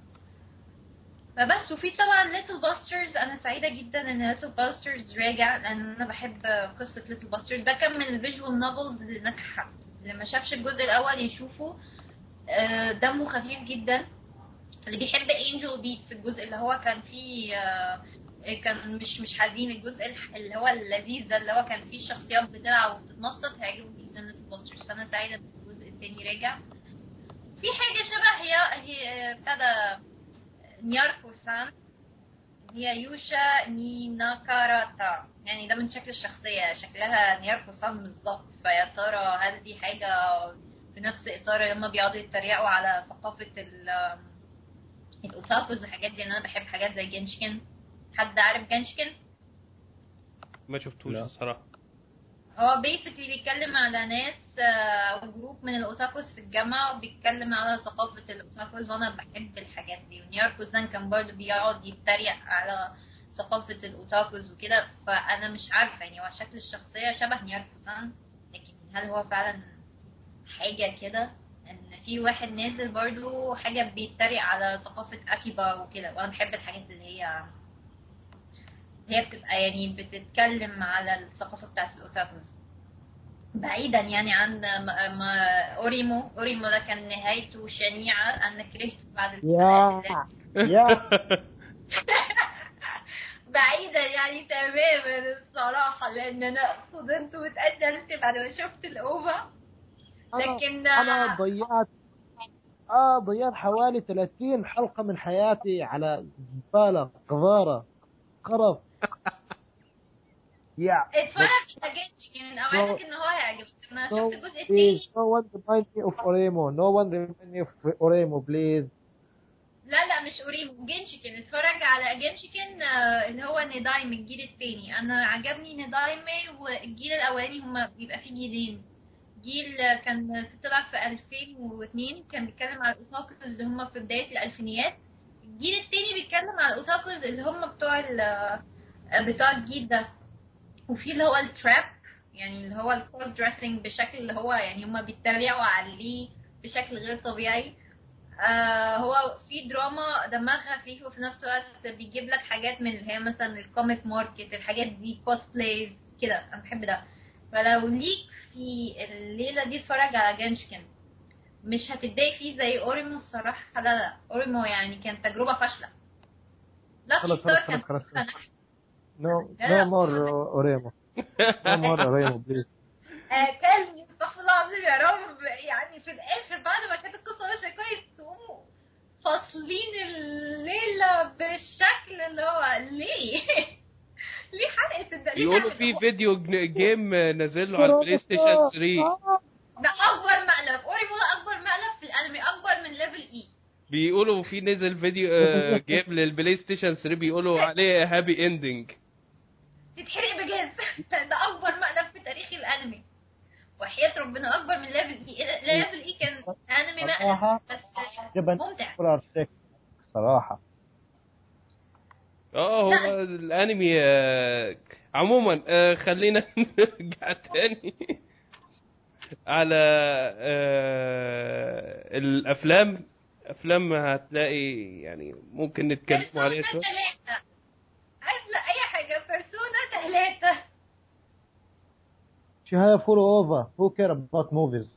فبس وفي طبعا ليتل باسترز انا سعيده جدا ان ليتل باسترز راجع لان انا بحب قصه ليتل باسترز ده كان من الفيجوال نوفلز اللي ناجحه اللي ما شافش الجزء الاول يشوفه آه، دمه خفيف جدا اللي بيحب انجل بيتس الجزء اللي هو كان فيه آه، كان مش مش حزين الجزء الح- اللي هو اللذيذ ده اللي هو كان فيه الشخصيات بتلعب وبتتنطط هيعجبه جدا ليتل باسترز فانا سعيده ان الجزء التاني راجع في حاجه شبه هي هي ابتدى نياركو سان هي يوشا نيناكاراتا يعني ده من شكل الشخصية شكلها نياركو سان بالظبط فيا ترى هل دي حاجة في نفس إطار لما بيقعدوا يتريقوا على ثقافة ال الاوتاكوز والحاجات دي انا بحب حاجات زي جنشكن حد عارف جنشكن ما شفتوش لا. الصراحه هو بيسكلي بيتكلم على ناس آه، وجروب من الاوتاكوس في الجامعة وبيتكلم على ثقافة الاوتاكوس وانا بحب الحاجات دي ونيار كوزان كان برضه بيقعد يتريق على ثقافة الاوتاكوس وكده فانا مش عارفة يعني هو شكل الشخصية شبه نيار كوزان لكن هل هو فعلا حاجة كده ان في واحد نازل برضه حاجة بيتريق على ثقافة اكيبا وكده وانا بحب الحاجات اللي هي هي بتبقى يعني بتتكلم على الثقافة بتاعت الأوتاكوز بعيدا يعني عن ما ما أوريمو أوريمو ده كان نهايته شنيعة أنا كرهته بعد يا الحلقة يا بعيدا يعني تماما الصراحة لأن أنا صدمت واتأجلت بعد ما شفت الأوفا لكن انا ضيعت اه ضيعت حوالي 30 حلقة من حياتي على زبالة قذارة قرف يا اتفرج على جيتشكن أوعدك إن هو هيعجبك أنا No, شفت الجزء please, التاني no one remind me of Oremo. No one remind me of Oremo, please. لا لا مش أوريمو جنشكن اتفرج على جنشكن آه، اللي هو ندايم الجيل التاني أنا عجبني ندايمي والجيل الأولاني هما بيبقى فيه جيلين جيل آه، كان في طلع في 2002 كان بيتكلم على الأوتاكوز اللي هما في بداية الألفينيات الجيل التاني بيتكلم على الأوتاكوز اللي هما بتوع ال- آه، بتوع الجيل ده وفي اللي هو التراب يعني اللي هو الكروس دريسنج بشكل اللي هو يعني هما بيتريقوا عليه بشكل غير طبيعي آه هو في دراما دمها خفيف وفي نفس الوقت بيجيب لك حاجات من اللي هي مثلا الكوميك ماركت الحاجات دي كوسبلايز كده انا بحب ده فلو ليك في الليله دي اتفرج على جنشكن مش هتتضايق فيه زي اوريمو الصراحه لا لا اوريمو يعني كان تجربه فاشله لا خلاص ستار خلاص كان خلاص خلاص. فاشلة. No, لا. no more uh, Oremo. No more Oremo, please. قتلني استغفر الله العظيم يا رب يعني في الاخر بعد ما كانت القصه ماشيه كويس تقوموا فاصلين الليله بالشكل اللي هو ليه؟ ليه حلقه الد- ليه يقولوا تعمل في هو- فيديو جن- جيم نازل له على البلاي ستيشن 3 ده اكبر مقلب اوريمو ده اكبر مقلب في الانمي اكبر من ليفل اي بيقولوا في نزل فيديو آه، جيم للبلاي ستيشن 3 بيقولوا عليه هابي اندنج تتحرق بجاز ده اكبر مقلب في تاريخ الانمي وحياة ربنا اكبر من ليفل اي ليفل اي كان انمي مقلب صراحة بس جبن ممتع كولار شيك صراحة اه هو لا. الانمي آه، عموما آه، خلينا نرجع تاني على آه، الافلام افلام هتلاقي يعني ممكن نتكلم عليها بيرسونا شويه ثلاثة عايز لا اي حاجة بيرسونا ثلاثة شهاية فول اوفر who care about movies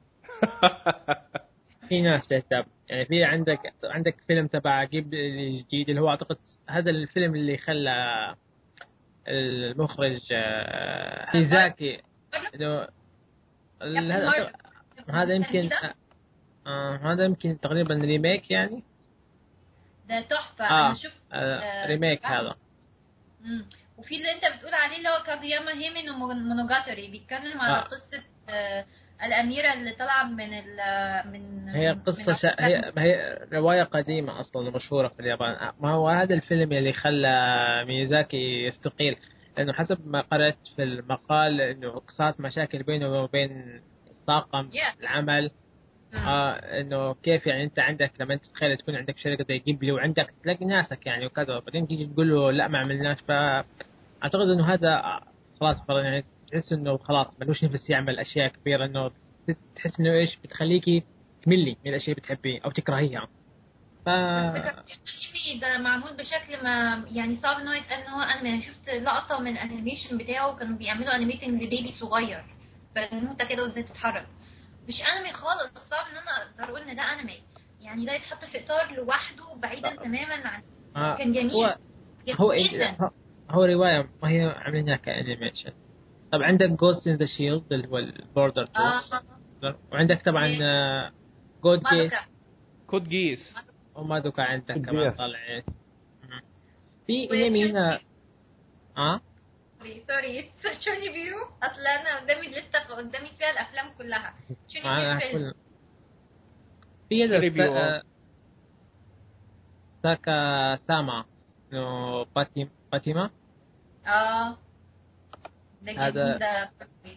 في ناس تهتم يعني في عندك عندك فيلم تبع جيب الجديد اللي هو اعتقد هذا الفيلم اللي خلى المخرج آه، ميزاكي انه ال- هذا هذا يمكن آه هذا يمكن تقريبا ريميك يعني ده تحفة اه, انا شفت آه آه، ريميك آه. هذا مم. وفي اللي انت بتقول عليه اللي هو كاغياما هيمين ومونوجاتوري بيتكلم على آه. قصة آه الأميرة اللي طالعة من ال من هي من قصة شا... هي هي رواية قديمة أصلا مشهورة في اليابان ما هو هذا الفيلم اللي خلى ميزاكي يستقيل لأنه حسب ما قرأت في المقال إنه صارت مشاكل بينه وبين طاقم Yeah. العمل مم. آه انه كيف يعني انت عندك لما انت تتخيل تكون عندك شركه زي جيبلي وعندك تلاقي ناسك يعني وكذا بعدين تيجي تقول له لا ما عملناش فاعتقد انه هذا خلاص يعني تحس انه خلاص ملوش نفس يعمل اشياء كبيره انه تحس انه ايش بتخليكي تملي من الاشياء اللي بتحبيه او تكرهيها ف الانمي ده معمول بشكل ما يعني صعب ان هو يتقال ان هو انمي انا شفت لقطه من الانيميشن بتاعه كانوا بيعملوا انيميتنج لبيبي صغير بنوته كده وازاي تتحرك مش انمي خالص صعب ان انا اقدر اقول ان ده انمي يعني ده يتحط في اطار لوحده بعيدا تماما عن آه، كان جميل هو جميل هو جدا هو- هو روايه ما هي عاملينها كانيميشن طب عندك جوست ان ذا شيلد اللي هو البوردر اه وعندك طبعا جود جيت مادوكا كود جيس ومادوكا عندك كبير. كمان طالعين مم. في و- انمي هنا اه سوري سوري شوني بيو اصل انا قدامي لسه قدامي فيها الافلام كلها شوني معنا بيو فيلم كل في هذا ريفيو، الس- آه. آه، ساكا ساما انه باتيم باتيما اه ده هذا- جديد ده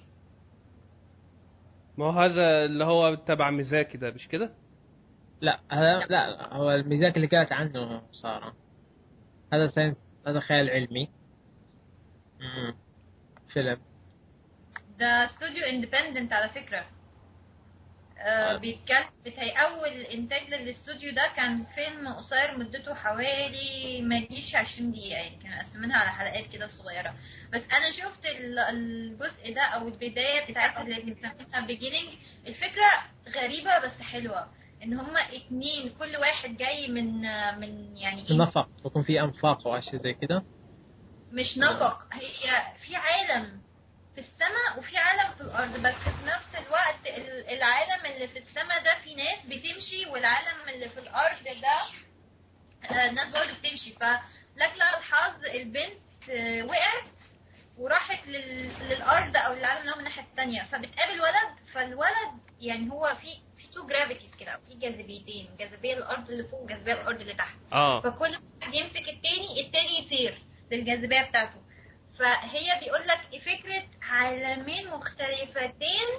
ما هو هذا اللي هو تبع ميزاكي ده مش كده؟ لا هذا لا هو الميزاك اللي قالت عنه صار هذا ساينس هذا خيال علمي مم. فيلم ده استوديو اندبندنت على فكرة آه آه. بيتكلم بتهي اول انتاج للاستوديو ده كان فيلم قصير مدته حوالي ما يجيش 20 دقيقة يعني كانوا مقسمينها على حلقات كده صغيرة بس انا شفت ال- الجزء ده او البداية بتاعت اللي بنسميها بيجيننج الفكرة غريبة بس حلوة ان هما اتنين كل واحد جاي من من يعني في نفق بكون في انفاق واشياء زي كده مش نفق هي في عالم في السماء وفي عالم في الارض بس في نفس الوقت ال- العالم اللي في السماء ده في ناس بتمشي والعالم اللي في الارض ده آه، الناس برضه بتمشي فلك لا الحظ البنت آه، وقعت وراحت لل... للارض او للعالم اللي هو من الناحيه الثانيه فبتقابل ولد فالولد يعني هو في في تو جرافيتيز كده أو في جاذبيتين جاذبيه الارض اللي فوق وجاذبيه الارض اللي تحت اه فكل واحد يمسك التاني التاني يطير للجاذبيه بتاعته فهي بيقول لك فكره عالمين مختلفتين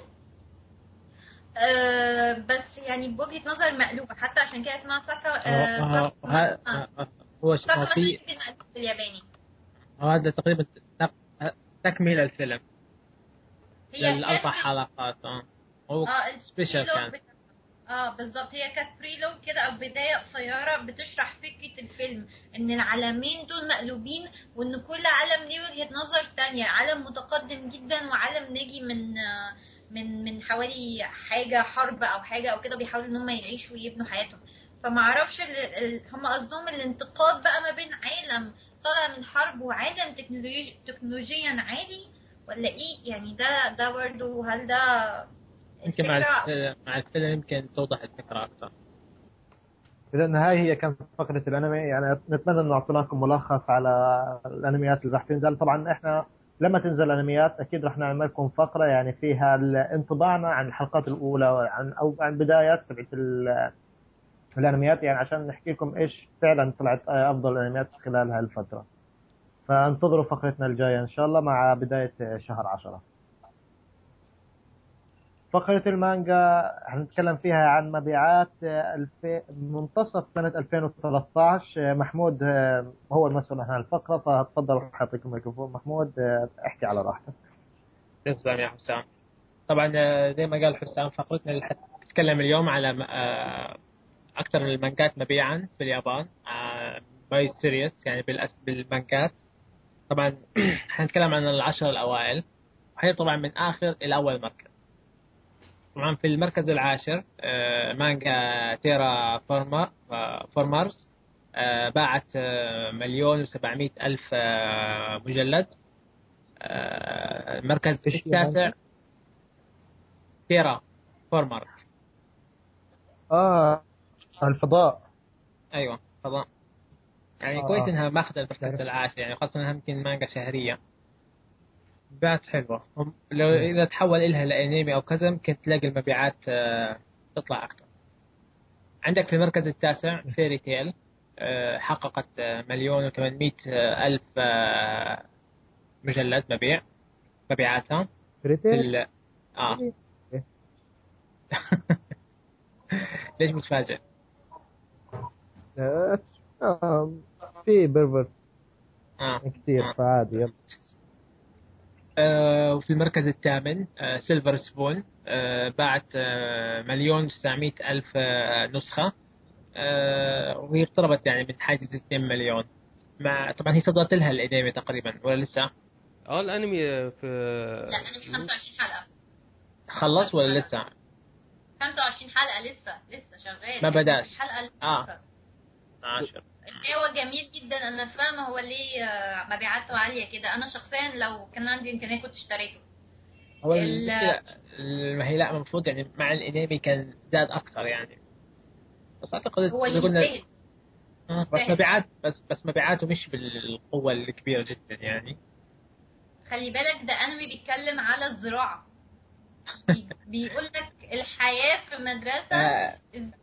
آه بس يعني بوجهه نظر مقلوبه حتى عشان كده اسمها ساكا آه هو- ساكا- ه- آه. هو هو ساكا في بالمقلوب بالياباني هو هذا تقريبا تق- تكمله الفيلم هي للاربع كانت- حلقات اه هو اه سبيشال البريلوج كان بتاع- اه بالظبط هي كانت بريلوج كده او بدايه قصيره بتشرح فكره الفيلم ان العالمين دول مقلوبين وان كل عالم ليه وجهه نظر تانية عالم متقدم جدا وعالم ناجي من آه، من من حوالي حاجه حرب او حاجه او كده بيحاولوا ان هم يعيشوا ويبنوا حياتهم فما اعرفش ال- ال- هم قصدهم الانتقاد بقى ما بين عالم طالع من حرب وعالم تكنولوجي تكنولوجيا عالي ولا ايه يعني ده ده برضه هل ده يمكن مع الفكرة- الفيلم مع الفيلم يمكن توضح الفكره اكثر اذا هاي هي كانت فقره الانمي يعني نتمنى انه اعطينا لكم ملخص على الانميات اللي راح تنزل طبعا احنا لما تنزل الانميات اكيد راح نعمل لكم فقره يعني فيها ال- انطباعنا عن الحلقات الاولى عن او عن بدايات تبعت ال- الانميات يعني عشان نحكي لكم ايش فعلا طلعت افضل الانميات خلال هاي الفتره فانتظروا فقرتنا الجايه ان شاء الله مع بدايه شهر عشرة فقرة المانجا هنتكلم فيها عن مبيعات الف... منتصف سنة 2013 محمود هو المسؤول عن هالفقرة فتفضل راح أعطيكم الميكروفون محمود احكي على راحتك تسلم يا حسام طبعا آه، زي ما قال حسام فقرتنا اللي حتتكلم اليوم على م- آه، اكثر المانجات مبيعا في اليابان باي سيريس يعني بالأس بالمانجات طبعا حنتكلم عن العشر الاوائل وهي طبعا من اخر الى اول مركز طبعا في المركز العاشر آه، مانجا تيرا فورما آه، فورمرز آه، باعت آه، مليون وسبعمائة ألف آه، مجلد آه، المركز إيش هي التاسع مانجا؟ تيرا فورمر اه الفضاء ايوه فضاء يعني آه، كويس آه. انها ماخذه المركز تعرف. العاشر يعني خاصه انها يمكن مانجا شهريه مبيعات حلوه هم لو اذا تحول إلها لانمي او كذا ممكن تلاقي المبيعات آه، تطلع اكثر عندك في المركز التاسع فيري تيل آه، حققت آه، مليون وثمانمائة ألف آه، مجلد مبيع مبيعاتها في ريتيل ال... اه ليش متفاجئ؟ آه، آه، في بيرفرت اه كثير آه. فعادي يلا. آه، وفي المركز الثامن آه، سيلفر سبون آه، باعت آه، مليون وتسعمائة ألف آه، نسخة آه، وهي اقتربت يعني من حاجز 2 مليون مع طبعا هي صدرت لها الانمي تقريبا ولا لسه اه الانمي في لا انا في 25 حلقه خلص ولا لسه 25 حلقه لسه لسه شغال ما بداش. الحلقه اللي آه. بكرة. عاشر هو جميل جدا انا فاهمه هو ليه آه، مبيعاته عاليه كده انا شخصيا لو كان عندي امكانيه كنت اشتريته هو ال- المشكلة ما هي لا المفروض يعني مع الانمي كان زاد اكثر يعني بس اعتقد هو إذا قلنا- يستاهل آه، بس يستاهل. مبيعات بس بس مبيعاته مش بالقوة الكبيرة جدا يعني خلي بالك ده انمي بيتكلم على الزراعه بي- بيقول لك الحياه في مدرسه آه، ازاي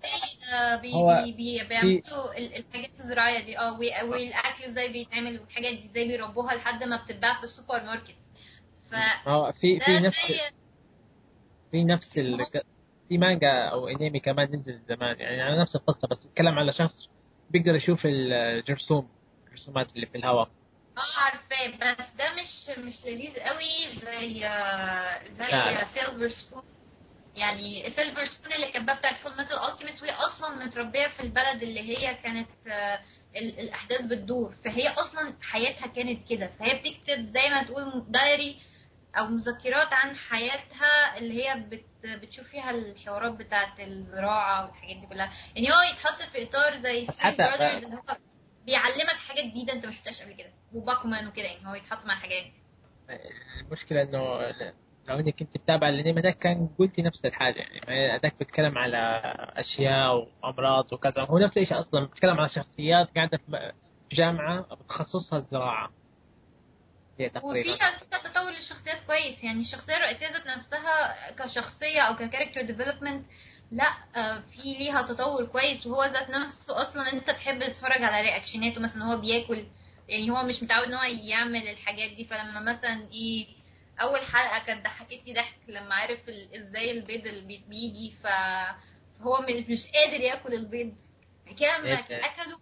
آه، بي هو بي بي بيعملوا ال- الحاجات الزراعيه دي اه وي- والاكل ازاي بيتعمل والحاجات دي ازاي بيربوها لحد ما بتتباع في السوبر ماركت ف ما هو في في ده نفس زي في نفس ال... في مانجا او انمي كمان نزل زمان يعني على نفس القصه بس بيتكلم على شخص بيقدر يشوف الجرثوم الرسومات اللي في الهواء اه عارفاه بس ده مش مش لذيذ قوي زي آه، زي لا، لا. سيلفر سبون يعني سيلفر سبون اللي كانت بتاعت فول ميتال التيميت وهي اصلا متربيه في البلد اللي هي كانت آه، ال- الاحداث بتدور فهي اصلا حياتها كانت كده فهي بتكتب زي ما تقول دايري او مذكرات عن حياتها اللي هي بت بتشوف فيها الحوارات بتاعت الزراعه والحاجات دي كلها يعني هو يتحط في اطار زي بس ستريت حتى- برادرز اللي هو بيعلمك حاجات جديده انت ما شفتهاش قبل كده وباكومان وكده يعني هو يتحط مع الحاجات دي المشكله انه لو انك كنت تتابع الانمي ده كان قلتي نفس الحاجه يعني ما هي هذاك بيتكلم على اشياء وامراض وكذا هو نفس الشيء اصلا بيتكلم على شخصيات قاعده في جامعه بتخصصها الزراعه هي تقريبا وفيها فيها تطور للشخصيات كويس يعني الشخصيه الرئيسيه ذات نفسها كشخصيه او ككاركتر ديفلوبمنت لا آه، في ليها تطور كويس وهو ذات نفسه اصلا انت تحب تتفرج على رياكشناته مثلا هو بياكل يعني هو مش متعود ان هو يعمل الحاجات دي فلما مثلا ايه اول حلقه كانت ضحكتني ضحك لما عرف ال- ازاي البيض اللي بي- بيجي ف- فهو مش مش قادر ياكل البيض كده لما إيه ده؟ اكله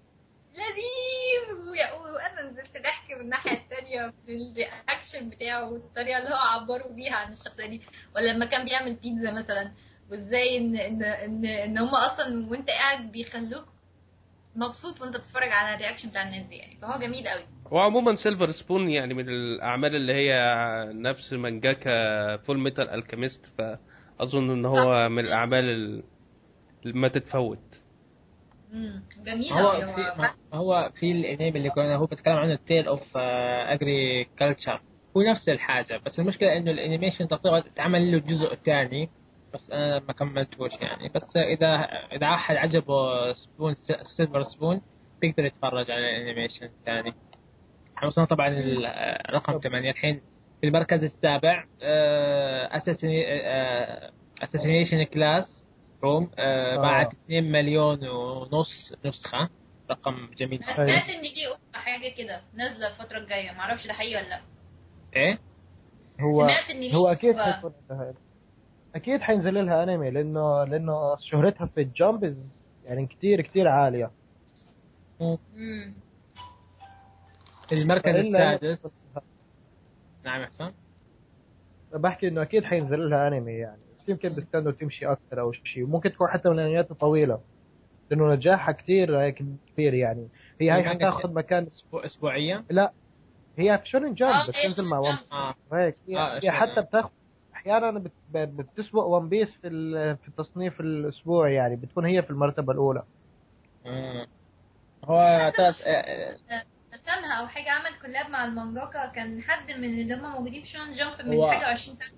لذيذ ويا- وانا نزلت ضحك من الناحيه الثانيه في الرياكشن بتاعه والطريقه اللي هو عبروا بيها عن الشخصيه دي ولا لما كان بيعمل بيتزا مثلا وازاي ان ان ان, إن هم اصلا وانت قاعد بيخلوك مبسوط وانت بتتفرج على الرياكشن بتاع الناس دي يعني فهو جميل قوي وعموما سيلفر سبون يعني من الاعمال اللي هي نفس مانجاكا فول ميتال الكيميست فاظن ان هو من الاعمال ال- اللي ما تتفوت امم جميل هو قوي في هو ما هو في الانمي اللي كنا هو بيتكلم عنه تيل اوف اجري كلتشر هو نفس الحاجه بس المشكله انه الانيميشن تقريبا اتعمل له جزء ثاني بس انا ما كملتوش يعني بس اذا اذا احد عجبه سبون سيلفر سبون بيقدر يتفرج على الانيميشن الثاني احنا وصلنا طبعا ال- آه، رقم 8 الحين في المركز السابع اساسينيشن كلاس روم آه. باعت 2 مليون ونص نسخة رقم جميل انا سمعت ان دي حاجه كده نازله الفتره الجايه معرفش ده حقيقي ولا لا ايه هو سمعت إن ليه هو اكيد و- حيكون لها- اكيد حينزل لها انمي لانه لانه شهرتها في الجامب يعني كتير كتير عاليه امم المركز فإلا- السادس نعم يا حسام بحكي انه اكيد حينزل لها انمي يعني بس يمكن بيستنوا تمشي اكثر او شيء وممكن تكون حتى من الانميات الطويله لانه نجاحها كثير كبير يعني هي هاي المانجا حتاخذ مكان أسبوع اسبوعيا لا هي في شونن جامب آه، بس هي تنزل مع شونن ون جامب. اه هيك هي, آه، هي شونن. حتى بتاخذ احيانا بت- ب- بتسبق ون بيس في ال- في التصنيف الاسبوعي يعني بتكون هي في المرتبه الاولى مم. هو تاس سامها او حاجه عمل كولاب مع المانجاكا كان حد من اللي هم موجودين في شون جامب من هو- حاجه 20 سنه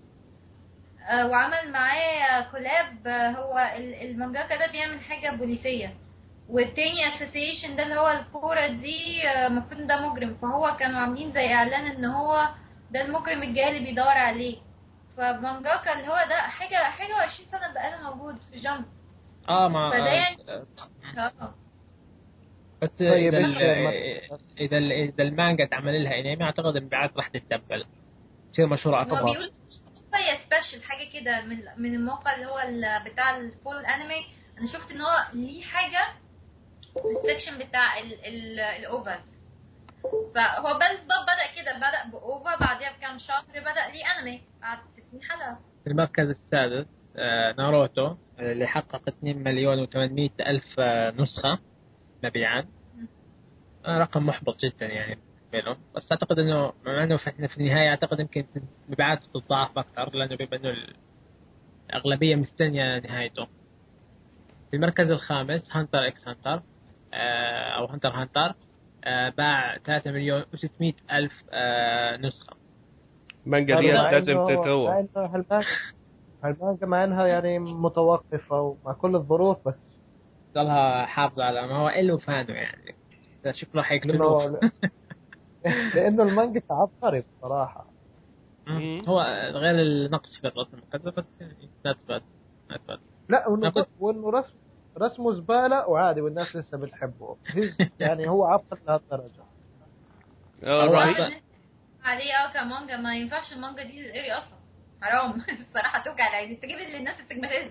آه، وعمل معاه كولاب آه، هو ال- المانجاكا ده بيعمل حاجه بوليسيه والتاني اسوسيشن ده اللي هو الكوره دي آه، المفروض إن ده مجرم فهو كانوا عاملين زي اعلان ان هو ده المجرم الجاي اللي بيدور عليه فمانجاكا اللي هو ده حاجه حاجه و20 سنه بقاله موجود في جامب اه ما فده يعني- آه، اه بس طيب، اذا إيش ال- اذا ال- اذا المانجا تعمل لها انمي اعتقد المبيعات راح تتدبل تصير مشهوره هو اكبر بيقول هي سبيشال حاجه كده من من الموقع اللي هو ال- بتاع الفول انمي انا شفت ان هو ليه حاجه في السكشن بتاع ال- ال- الاوفرز فهو بس باب بدا كده بدا باوفا بعدها بكام شهر بدا ليه انمي بعد 60 حلقه في المركز السادس آه، ناروتو آه، اللي حقق 2 مليون و800 الف آه، نسخه مبيعا آه، رقم محبط جدا يعني بالنسبه له بس اعتقد انه مع انه في- احنا في النهايه اعتقد يمكن مبيعاته تتضاعف اكثر لانه بما انه الاغلبيه مستنيه نهايته في المركز الخامس هانتر اكس هانتر آه، او هانتر هانتر آه، باع 3 مليون و600 الف آه، نسخه المانجا دي مع لازم إنه- مع تتطور إنه هالمانجا هالمانجا مع انها يعني متوقفه ومع كل الظروف بس ضلها حافظه على ما هو له فانه يعني شكله حيقتلوه لانه لانه المانجا عبقري بصراحه مم. هو غير النقص في الرسم وكذا بس يعني لا تبات لا تبات لا وانه أنا كنت- وانه رسم رسمه زباله وعادي والناس لسه بتحبه يعني هو عبقري لهالدرجه آه، الله رهيب أكبر. عليه اه كمانجا ما ينفعش المانجا دي تتقري اصلا حرام الصراحه توجع العين انت تجيب للناس التجماتيزم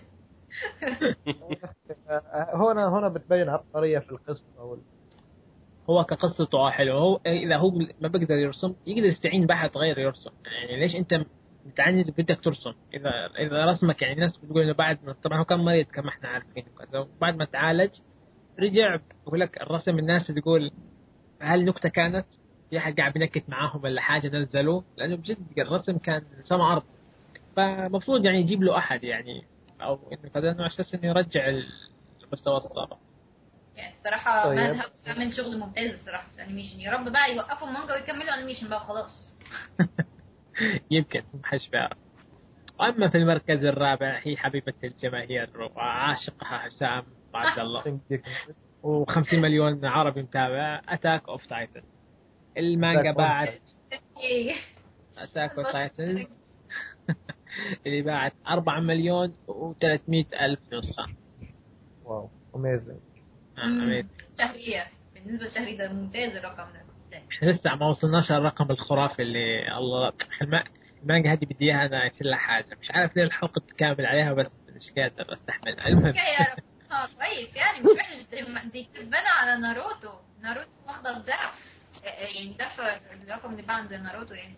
آه، هنا هنا بتبين عبقريه في القصه وال... هو كقصته حلو هو اذا هو ما بيقدر يرسم يقدر يستعين بأحد غير يرسم يعني ليش انت متعند بدك ترسم اذا اذا رسمك يعني الناس بتقول انه بعد ما طبعا هو كان مريض كما احنا عارفين وكذا وبعد ما تعالج رجع بقول لك الرسم الناس تقول هل نكته كانت في احد قاعد بينكت معاهم ولا حاجه نزلوه لانه بجد الرسم كان سما ارض فمفروض يعني يجيب له احد يعني او انه كذا انه على اساس انه يرجع المستوى السابق يعني الصراحه طيب. مذهب عامل شغل ممتاز الصراحه في الانيميشن يا رب بقى يوقفوا المانجا ويكملوا انيميشن بقى خلاص يمكن محدش بيعرف واما في المركز الرابع هي حبيبه الجماهير وعاشقها حسام عبد الله و50 مليون عربي متابع اتاك اوف تايتن المانجا Attack on باعت إيه. اتاك اوف تايتن اللي باعت 4 مليون و300 الف نسخه واو اميزنج آه، مم. أميز. شهريه بالنسبه لشهري ده ممتاز الرقم ده احنا لسه ما وصلناش الرقم الخرافي اللي الله الم- المانجا هذه بدي اياها انا يصير لها حاجه مش عارف ليه الحلقه تكامل عليها بس مش قادر استحمل المهم اوكي يا رب اه كويس يعني مش وحش دي- دي تتبنى على ناروتو ناروتو واخده الضعف يعني ضعف الرقم اللي بقى عند ناروتو يعني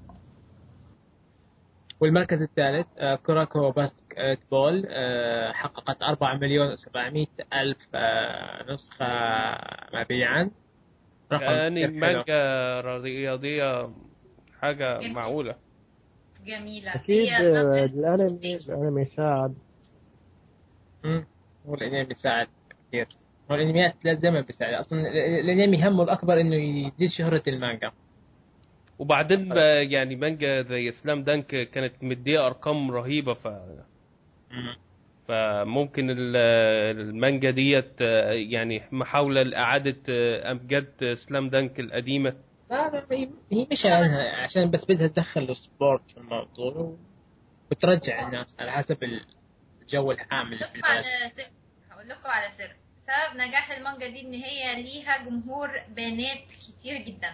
والمركز الثالث آه، كوراكو باسكت بول آه، حققت 4 مليون و700 ألف آه، نسخة مبيعا رقم يعني كثير حلو. مانجا رياضيه حاجه معقوله جميله اكيد هي آه، نفس- الانمي الانمي يساعد مم. هو الانمي بيساعد كثير هو الانميات دائما بيساعد اصلا ال- الانمي همه الاكبر انه يزيد شهرة المانجا وبعدين بقى يعني مانجا زي سلام دانك كانت مديه ارقام رهيبه ف مم. فممكن ال- المانجا ديت آه، يعني محاوله لاعاده آه، امجاد سلام دانك القديمه لا لا هي هي مش عنها عشان بس بدها تدخل السبورت في الموضوع وترجع الناس على حسب الجو الحامل اللي في لكم البلد على سر هقول لكم على سر سبب نجاح المانجا دي ان هي ليها جمهور بنات كتير جدا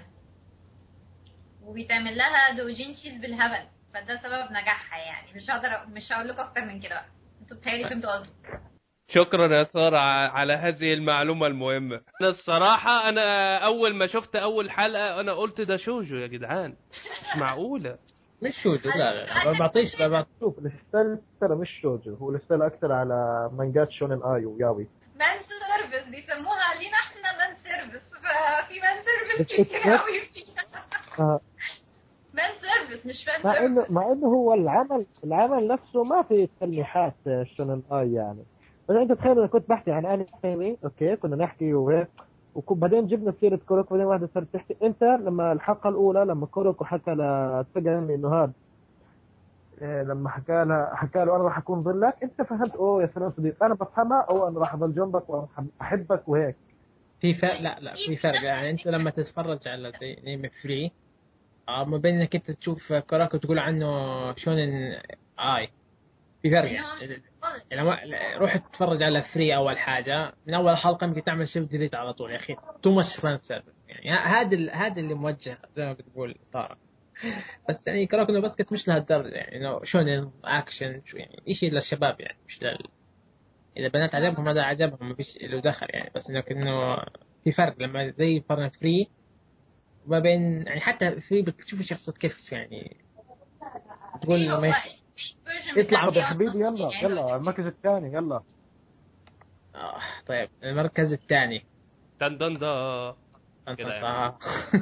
وبيتعمل لها دوجينشيز بالهبل فده سبب نجاحها يعني مش هقدر مش هقول لكم اكتر من كده بقى انتوا بتهيألي فهمتوا قصدي شكرا يا سارة ع- على هذه المعلومة المهمة أنا الصراحة أنا أول ما شفت أول حلقة أنا قلت ده شوجو يا جدعان مش معقولة مش شوجو لا لا لا ما بعطيش ما بعطيش شوف الستايل ترى مش شوجو هو الستايل اكثر على مانجات شونن اي وياوي مان سيرفيس بيسموها لينا احنا مان سيرفيس ففي مان سيرفيس بس- كتير قوي فيها آه، مان سيرفيس مش فان مع انه سيرفيس مع انه هو العمل العمل نفسه ما في تلميحات آه، شونن اي يعني بس انت تخيل انا كنت بحكي عن انمي اوكي كنا نحكي وهيك وبعدين جبنا سيرة كوروكو بعدين واحدة صارت تحكي انت لما الحلقة الأولى لما كوروكو حكى لتسجن انه هذا إيه، لما حكى لها حكى له انا راح اكون ظلك انت فهمت اوه يا سلام صديق انا بفهمها او انا راح اضل جنبك واحبك وهيك في فرق لا لا في فرق يعني انت لما تتفرج على زي انمي فري آه، ما بين انك انت تشوف كوراكو تقول عنه شونن اي في فرق يعني يعني ما- روح تتفرج على فري اول حاجه من اول حلقه يمكن تعمل شيء ديليت على طول يا اخي تو ماتش فان سيرفيس يعني ه- هذا ال- هذا اللي موجه زي ما بتقول صار بس يعني كراكو نو باسكت مش لهالدرجه يعني انه شونن اكشن شو يعني شيء للشباب يعني مش لل اذا بنات عجبهم هذا عجبهم ما فيش له دخل يعني بس انه انه في فرق لما زي فرق فري وما بين يعني حتى فري بتشوف الشخص كيف يعني تقول هو ما يش... الversion يطلع بتاع يا حبيبي يلا يعني يلا المركز الثاني يلا آه طيب المركز الثاني دن دن دا كده يعني. آه.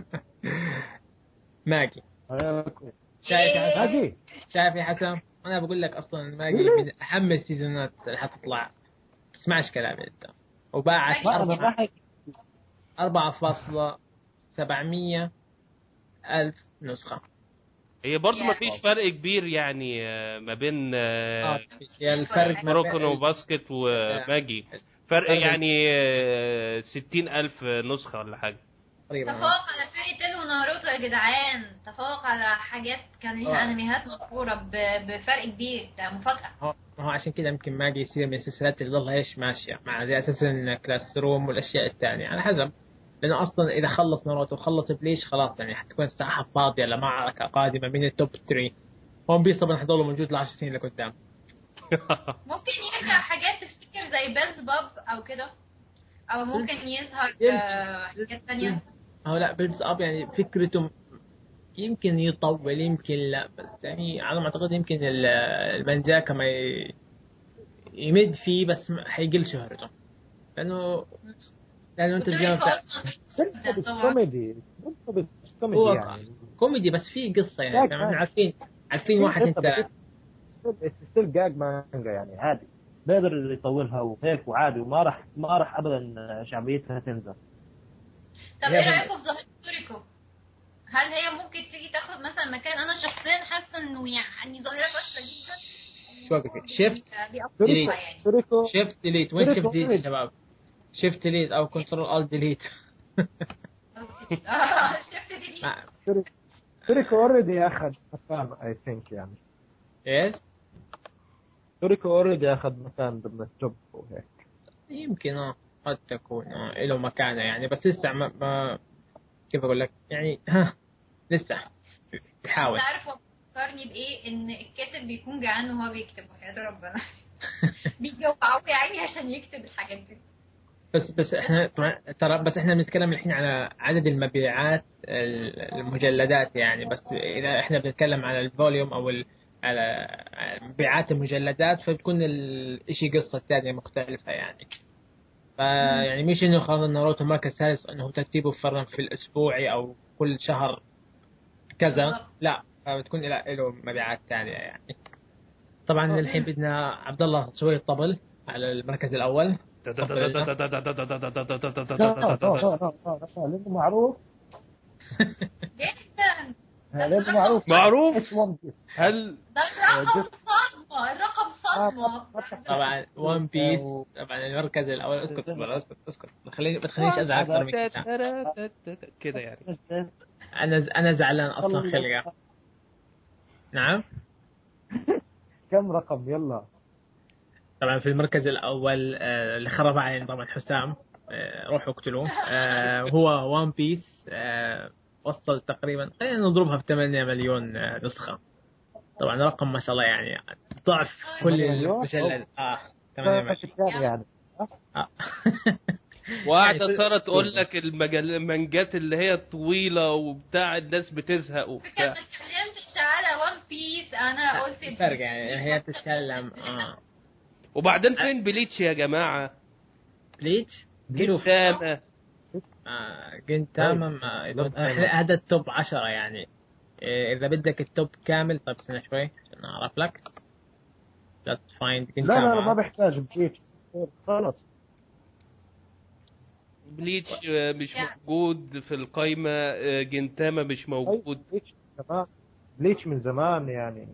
ماجي هيك. شايف يا حسن هاجي شايف يا حسن انا بقول لك اصلا ماجي من اهم السيزونات اللي حتطلع تسمعش كلامي انت وباعت لا انا أربعة- راح 4.700 ألف نسخة هي برضو ما فيش فرق كبير يعني آه، ما بين اه آه، هي الفرق ما مروكون بين وباسكت وماجي فرق فرق- يعني آه، ستين ألف نسخة ولا حاجة تقريبا تفوق على فيري تيل ناروتو يا جدعان تفوق على حاجات كان ليها آه. انميات مشهوره ب- بفرق كبير ده مفاجاه هو هو عشان كذا يمكن ما يصير من السلسلات اللي ضلها ايش ماشيه مع زي اساسا كلاس روم والاشياء الثانيه على حسب لانه اصلا اذا خلص ناروتو وخلص بليش خلاص يعني حتكون الساحه فاضيه لمعركه قادمه من التوب 3 ون بيس طبعا حيضل موجود ل 10 سنين لقدام ممكن يرجع حاجات تفتكر زي بيلز باب او كده او ممكن يظهر يمكن. آه، حاجات تانية هو لا بيلز اب يعني فكرته م- يمكن يطول يمكن لا بس يعني على ما اعتقد يمكن ال- المانجاكا ما ي- يمد فيه بس ما- حيقل شهرته لانه لانه انت زي ما وتوريكو بتاع- اصلا بس طبعا كوميدي بس كوميدي هو يعني كوميدي بس فيه قصه يعني لا، فاهم؟ احنا كان- عارفين عارفين واحد انت ستيل جاج مانجا يعني عادي بيقدر يطولها وهيك وعادي وما راح ما راح ابدا شعبيتها تنزل طب هي ايه هم- رايكم في ظاهره توريكو؟ هل هي ممكن تيجي تاخد مثلا مكان انا شخصيا حاسه انه يعني ظاهره فاشله جدا شو وقفك شيفت بيقطعها ديليت. يعني توريكو شيفت ديليت وين توريكو شيفت ديليت يا كوميدي. شباب شيفت ديليت او كنترول الت ديليت آه، شفت دي توريكو اوريدي اخذ مكان اي ثينك يعني ايش توريكو اوريدي اخذ مكان ضمن التوب وهيك يمكن اه قد تكون اه له مكانه يعني بس لسه ما, ما كيف اقول لك يعني ها لسه بيحاول انت عارف هو فكرني بايه ان الكاتب بيكون جعان وهو بيكتب وحياة ربنا بيجوعوه يا عيني عشان يكتب الحاجات دي بس بس احنا طبعا ترى بس احنا بنتكلم الحين على عدد المبيعات ال- المجلدات يعني بس اذا احنا بنتكلم على الفوليوم او ال- على مبيعات المجلدات فبتكون الاشي قصة ثانية مختلفة يعني فيعني مش انه خلاص ناروتو المركز الثالث انه ترتيبه فرن في الاسبوعي او كل شهر كذا بالضبط. لا فبتكون لا له مبيعات ثانية يعني طبعا الحين بدنا عبد الله شوية طبل على المركز الاول لا لا لا لا لا لا لانه معروف جدا لانه معروف معروف ايش ون بيس هل ده الرقم صدمة الرقم صدمة طبعا ون بيس طبعا المركز الاول اسكت بلا اسكت اسكت خليني ما تخلينيش ازعل اكثر من كذا كده يعني انا ز- انا زعلان اصلا خلقه نعم كم رقم يلا طبعا في المركز الاول آه، اللي خرب علينا طبعا حسام آه، روحوا اقتلوه آه، هو وان بيس آه، وصل تقريبا خلينا نضربها في 8 مليون آه، نسخه طبعا رقم ما شاء الله يعني ضعف كل 8 مليون؟ المجلد اه 8 مليون الثاني يعني آه. وقاعدة يعني سارة تقول لك المجال المانجات اللي هي طويلة وبتاع الناس بتزهق فكرة وبتاع ما اتكلمتش على ون بيس انا قلت فرق يعني هي تتكلم اه وبعدين فين بليتش يا جماعة؟ بليتش شوف جنتاما آه، جنتاما ما طيب. إحنا- هذا التوب عشرة يعني إيه، إذا بدك التوب كامل طيب استنى شوي عشان أعرف لك لا فايند لا لا لا ما جنتاما بحتاج بليتش خلص بليتش آه، مش موجود في القايمة آه، جنتاما مش موجود بليتش من زمان بليتش من زمان يعني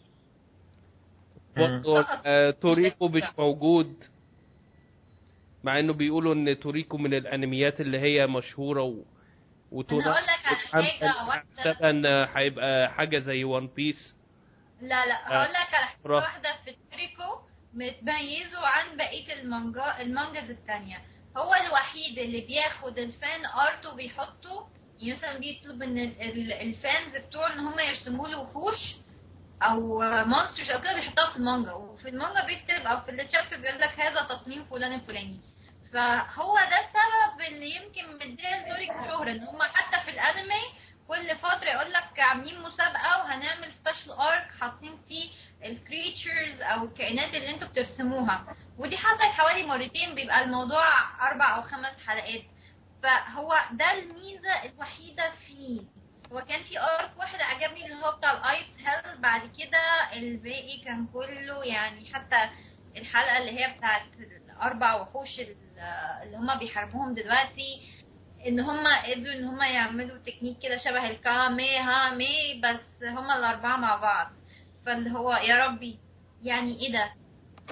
برضه آه، توريكو مش موجود مع انه بيقولوا ان توريكو من الانميات اللي هي مشهورة و... وتورا انا هقول لك على حاجة واحدة حسب ان هيبقى حاجة زي وان بيس لا لا هقول لك على حاجة روح. واحدة في تريكو بتميزه عن بقية المانجا المانجاز التانية هو الوحيد اللي بياخد الفان ارت وبيحطه يعني مثلا بيطلب ان ال- ال- الفانز بتوعه ان هم يرسموا له وحوش او مونسترز او كده بيحطها في المانجا وفي المانجا بيكتب او في الشابتر بيقول لك هذا تصميم فلان الفلاني فهو ده السبب اللي يمكن مديه لتوريكو شهرة ان هم حتى في الانمي كل فترة يقول لك عاملين مسابقة وهنعمل سبيشال ارك حاطين فيه الكريتشرز او الكائنات اللي انتوا بترسموها ودي حصلت حوالي مرتين بيبقى الموضوع اربع او خمس حلقات فهو ده الميزة الوحيدة فيه هو كان في ارك واحد عجبني اللي هو بتاع الايس هيل بعد كده الباقي كان كله يعني حتى الحلقة اللي هي بتاعت الاربع وحوش اللي هما بيحاربوهم دلوقتي ان هما قدروا ان هما يعملوا تكنيك كده شبه الكامي هامي بس هما الاربعه مع بعض فاللي هو يا ربي يعني ايه ده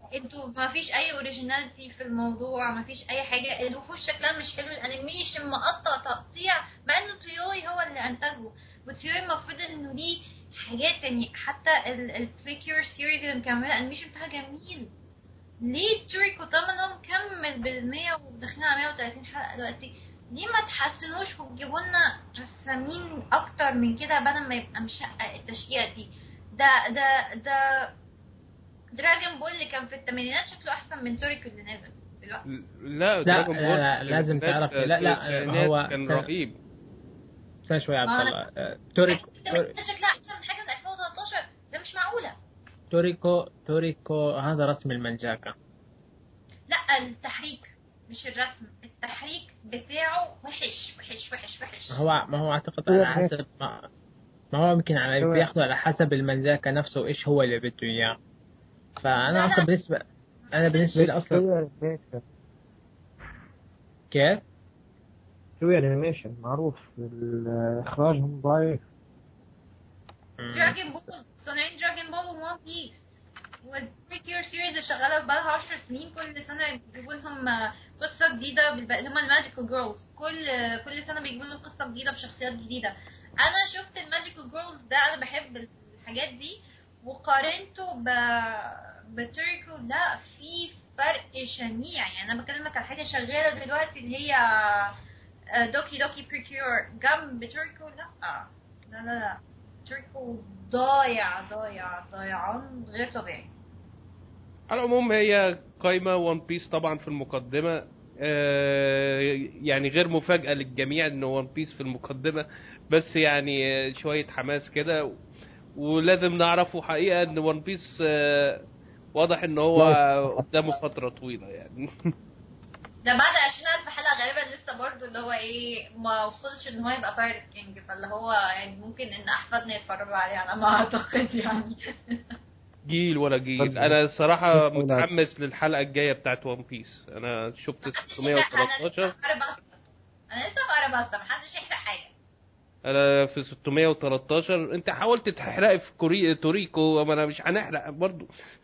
انتوا ما فيش اي اوريجيناليتي في الموضوع ما فيش اي حاجه الوحوش شكلها مش حلو الانيميشن مقطع تقطيع مع انه تويوي هو اللي انتجه وتويوي المفروض انه ليه حاجات يعني حتى البريكيور سيريز اللي مكمله الانيميشن بتاعها جميل ليه توريكو طالما انهم كمل بال 100 وداخلين على 130 حلقه دلوقتي ليه ما تحسنوش وتجيبوا لنا رسامين اكتر من كده بدل ما يبقى مشقق التشقيقه دي ده ده ده دراجون بول اللي كان في الثمانينات شكله احسن من توريكو اللي نازل دلوقتي لا لا دراجون لا, بول لا لازم الثمانينات- تعرف لا لا التسعينات هو كان سنة- رهيب استنى شوي يا عبد آه، الله آه، توريكو الثمانينات شكلها احسن من حاجه زي 2013 ده مش معقوله توريكو توريكو هذا رسم المنجاكا لا التحريك مش الرسم التحريك بتاعه وحش وحش وحش وحش ما هو ما هو اعتقد هو على حسب ما ما هو يمكن على هو- بياخذوا على حسب المنجاكا نفسه ايش هو اللي بده اياه لا، فانا لا. اصلا بالنسبه انا بالنسبه لي اصلا شوي انيميشن كيف؟ شوي انيميشن معروف ال- اخراجهم ضعيف مم. دراجون بول صانعين دراجون بول وون بيس والبريكيور سيريز اللي شغاله بقالها 10 سنين كل سنه يجيبوا لهم آه، قصه جديده بالب... اللي هم الماجيكال جيرلز كل آه، كل سنه بيجيبوا لهم قصه جديده بشخصيات جديده انا شفت الماجيكال جيرلز ده انا بحب الحاجات دي وقارنته ب بتوريكو لا في فرق شنيع يعني انا بكلمك على حاجه شغاله دلوقتي اللي هي آه، دوكي دوكي بريكيور جنب توريكو لا لا لا لا توريكو ضايع ضايع ضيعان غير طبيعي على العموم هي قايمة ون بيس طبعا في المقدمة آه، يعني غير مفاجأة للجميع ان ون بيس في المقدمة بس يعني آه، شوية حماس كده ولازم نعرفه حقيقة ان ون بيس آه، واضح ان هو قدامه فترة طويلة يعني ده بعد 20000 حلقة غالبا لسه برضه اللي هو ايه ما وصلش ان هو يبقى بايرت كينج فاللي هو يعني ممكن ان احفادنا يتفرجوا عليه على ما اعتقد يعني جيل ولا جيل اتفضل. انا الصراحة اتفضل. متحمس للحلقة الجاية بتاعت ون بيس انا شفت محدش يحرق، انا لسه 613 في اراباستا انا لسه في اراباستا محدش يحرق حاجة انا في 613 انت حاولت تحرقي في كوري... توريكو ما انا مش هنحرق برضو